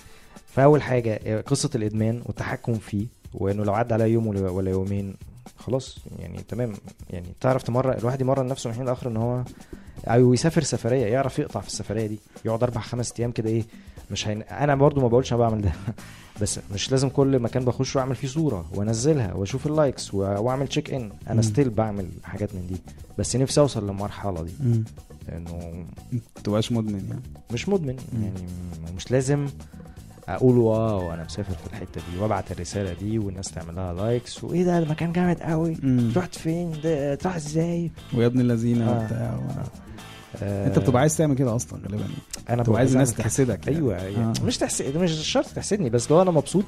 فاول حاجه آه، قصه الادمان والتحكم فيه وانه لو عدى عليا يوم ولا ولا يومين خلاص يعني تمام يعني تعرف تمرن الواحد يمرن نفسه من حين لاخر ان هو او يسافر سفريه يعرف يقطع في السفريه دي يقعد اربع خمس ايام كده ايه مش هين... انا برضو ما بقولش انا بعمل ده بس مش لازم كل مكان بخشه اعمل فيه صوره وانزلها واشوف اللايكس و... واعمل تشيك ان مم. انا ستيل بعمل حاجات من دي بس نفسي اوصل للمرحله دي مم. انه ما تبقاش مدمن يعني مش مدمن مم. يعني م- مش لازم اقول واو انا مسافر في الحته دي وابعت الرساله دي والناس تعمل لها لايكس وايه ده المكان جامد قوي مم. رحت فين ده تروح ازاي ويا ابن الذين آه. وبتاع و... آه انت بتبقى عايز تعمل كده اصلا غالبا انا بتبقى عايز الناس أعمل كده. تحسدك يعني. ايوه يعني آه. مش تحسد مش شرط تحسدني بس لو انا مبسوط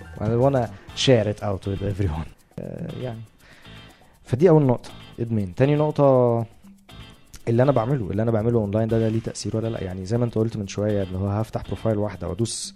وانا شير ات اوت with everyone آه يعني فدي اول نقطه ادمان تاني نقطه اللي انا بعمله اللي انا بعمله اونلاين ده, ده ليه تاثير ولا لا يعني زي ما انت قلت من شويه اللي هو هفتح بروفايل واحده وادوس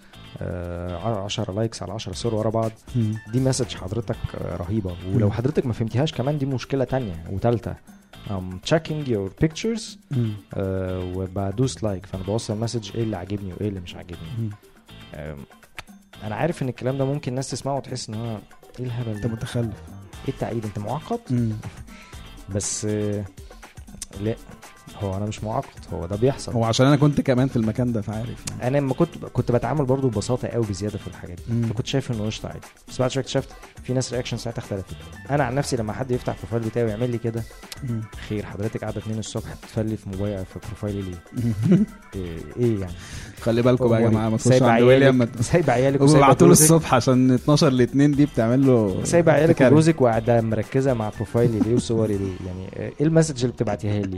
10 لايكس على 10 صور ورا بعض مم. دي مسج حضرتك آه، رهيبه ولو مم. حضرتك ما فهمتيهاش كمان دي مشكله تانية وتالتة I'm checking your pictures مم. آه وبدوس لايك فانا بوصل مسج ايه اللي عاجبني وايه اللي مش عاجبني مم. آم، انا عارف ان الكلام ده ممكن الناس تسمعه وتحس ان هو ايه الهبل انت ده متخلف ايه التعقيد انت معقد مم. بس آه، لا هو انا مش معقد هو ده بيحصل هو عشان انا كنت كمان في المكان ده فعارف يعني انا لما كنت كنت بتعامل برضو ببساطه قوي بزياده في الحاجات دي مم. فكنت شايف انه قشطه عادي بس بعد شويه اكتشفت في ناس رياكشن ساعتها اختلفت انا عن نفسي لما حد يفتح البروفايل بتاعي ويعمل لي كده مم. خير حضرتك قاعده 2 الصبح بتفلي في موبايل في بروفايلي ليه؟ ايه, إيه يعني؟ خلي بالكم بقى يا جماعه ما تخشوا سايب عند ويليام ما عيالك سايب عيالك وسايب وبيبعتوا له جوزك الصبح عشان 12 ل 2 دي بتعمل له سايب عيالك تكرر. وجوزك وقاعده مركزه مع بروفايلي ليه وصوري ليه يعني ايه المسج اللي بتبعتيها لي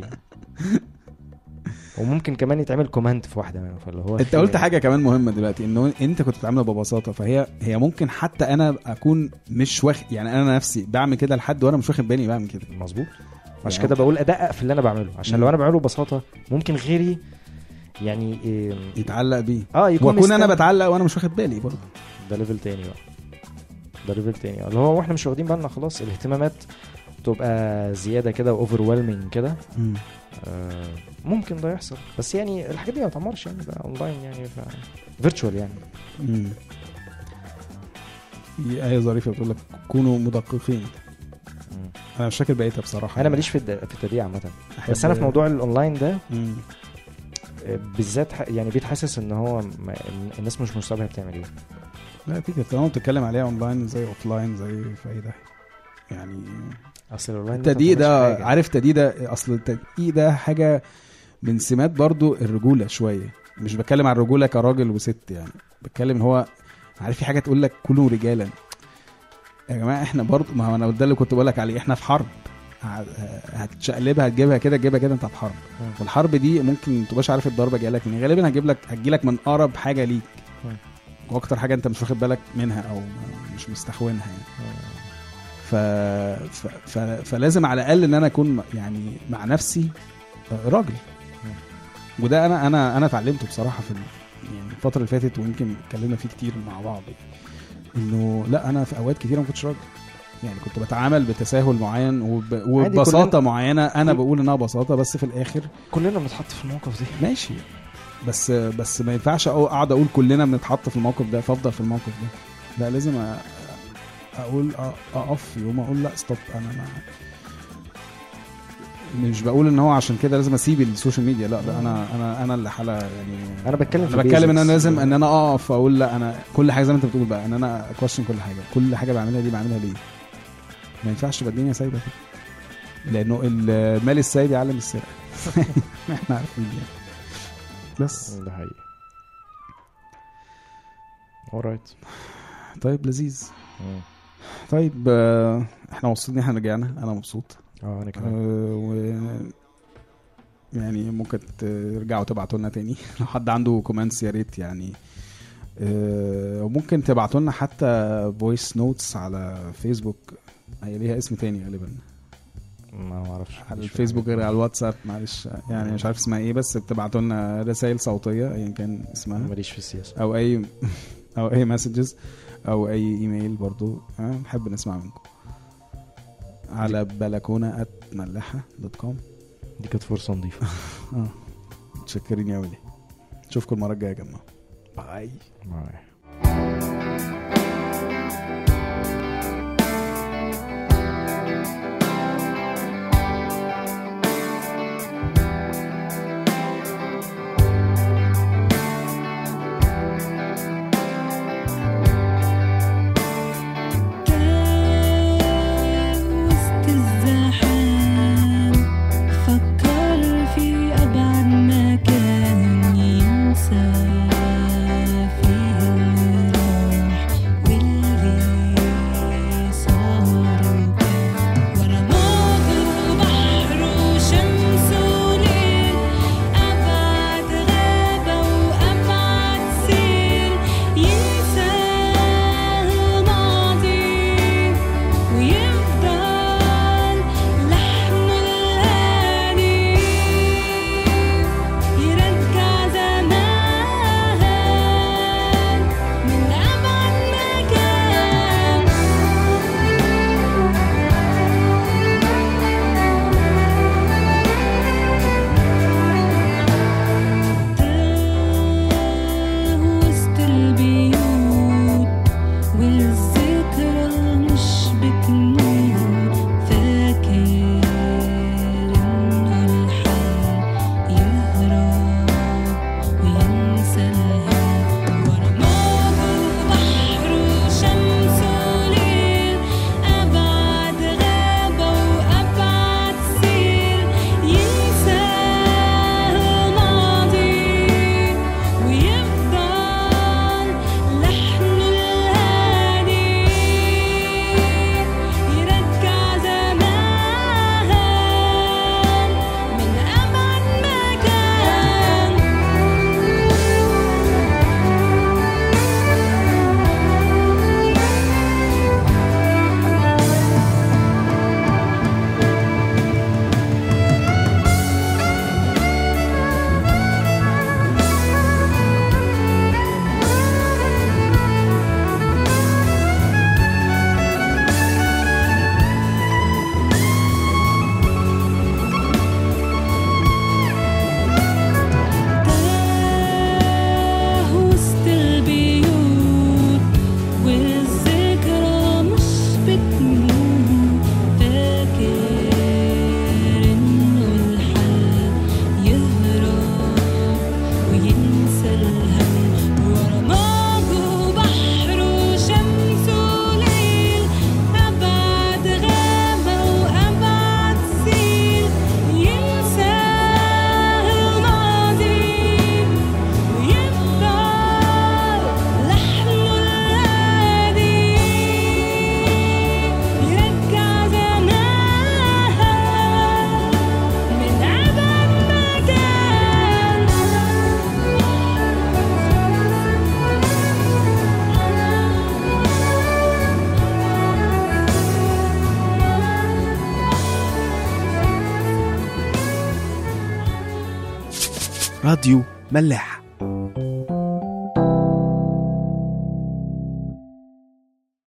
وممكن كمان يتعمل كومنت في واحده منهم فاللي هو انت خير. قلت حاجه كمان مهمه دلوقتي انه انت كنت بتعملها ببساطه فهي هي ممكن حتى انا اكون مش واخد يعني انا نفسي بعمل كده لحد وانا مش واخد بالي بعمل كده مظبوط عشان يعني- كده بقول ادقق في اللي انا بعمله عشان مم. لو انا بعمله ببساطه ممكن غيري يعني إيه يتعلق بيه اه يكون واكون انا مستمتع. بتعلق وانا مش واخد بالي برضه ده ليفل تاني بقى ده ليفل تاني اللي هو واحنا مش واخدين بالنا خلاص الاهتمامات تبقى زياده كده واوفر ويلمنج كده آه ممكن ده يحصل بس يعني الحاجات دي ما بتعمرش يعني ده اونلاين يعني ف فيرتشوال يعني مم. في ايه ظريفه بتقول لك كونوا مدققين مم. انا مش فاكر بقيتها بصراحه انا ماليش في الد- في التدقيق عامه أحب- بس انا في موضوع الاونلاين ده مم. آه، بالذات ح- يعني بقيت حاسس ان هو ما الناس مش مستوعبه هي بتعمل ايه لا تيجي طالما بتتكلم عليها اونلاين زي اوف لاين زي في اي ده يعني اصل الاونلاين ده التدقيق ما بتعملش ده حاجة. عارف التدقيق ده اصل التدقيق ده حاجه من سمات برضو الرجوله شويه مش بتكلم عن الرجوله كراجل وست يعني بتكلم ان هو عارف في حاجه تقول لك كونوا رجالا يا جماعه احنا برضو ما هو انا ده اللي كنت بقول لك عليه احنا في حرب ه- هتشقلبها هتجيبها كده تجيبها كده انت في حرب مم. والحرب دي ممكن ما تبقاش عارف الضربه جايه لك منين غالبا هتجيب لك هتجي لك من اقرب حاجه ليك مم. واكتر حاجه انت مش واخد بالك منها او مش مستخونها يعني ف... ف... ف... فلازم على الاقل ان انا اكون م- يعني مع نفسي راجل وده انا انا انا اتعلمته بصراحه في ال- يعني الفتره اللي فاتت ويمكن اتكلمنا فيه كتير مع بعض انه لا انا في اوقات كتيره ما كنتش راجل يعني كنت بتعامل بتساهل معين وب... وببساطه كلنا- معينه انا كل- بقول انها بساطه بس في الاخر كلنا بنتحط في الموقف ده ماشي بس بس ما ينفعش أقو- اقعد اقول كلنا بنتحط في الموقف ده فافضل في الموقف ده لا لازم أ- اقول أ- اقف في يوم اقول لا ستوب انا ما مش بقول ان هو عشان كده لازم اسيب السوشيال ميديا لا ده انا انا انا اللي حاله يعني انا بتكلم في انا بتكلم ان انا basics. لازم ان انا اقف واقول لا انا كل حاجه زي ما انت بتقول بقى ان انا اكوشن كل حاجه كل حاجه بعملها دي بعملها ليه ما ينفعش تبقى الدنيا سايبه كده لانه المال السايب يعلم السرقه احنا عارفين يعني بس ده حقيقي alright طيب لذيذ مم. طيب آه، احنا مبسوطين ان احنا رجعنا انا مبسوط اه انا كمان آه، و يعني ممكن ترجعوا تبعتوا لنا تاني لو حد عنده كومنتس يا ريت يعني آه، وممكن تبعتوا لنا حتى فويس نوتس على فيسبوك هي ليها اسم تاني غالبا ما اعرفش على الفيسبوك غير على الواتساب معلش يعني مش عارف اسمها ايه بس بتبعتوا لنا رسائل صوتيه ايا كان اسمها ماليش في السياسه او اي او اي مسجز او اي ايميل برضو آه، نحب نسمع منكم على بلكونه ملاحه دوت كوم دي كانت فرصه نظيفه اه متشكرين يا ولي نشوفكم المره الجايه يا جماعه باي باي. كان وسط الزحام فكر في أبعد مكان ينسى فيه اللي راح واللي راديو ملاح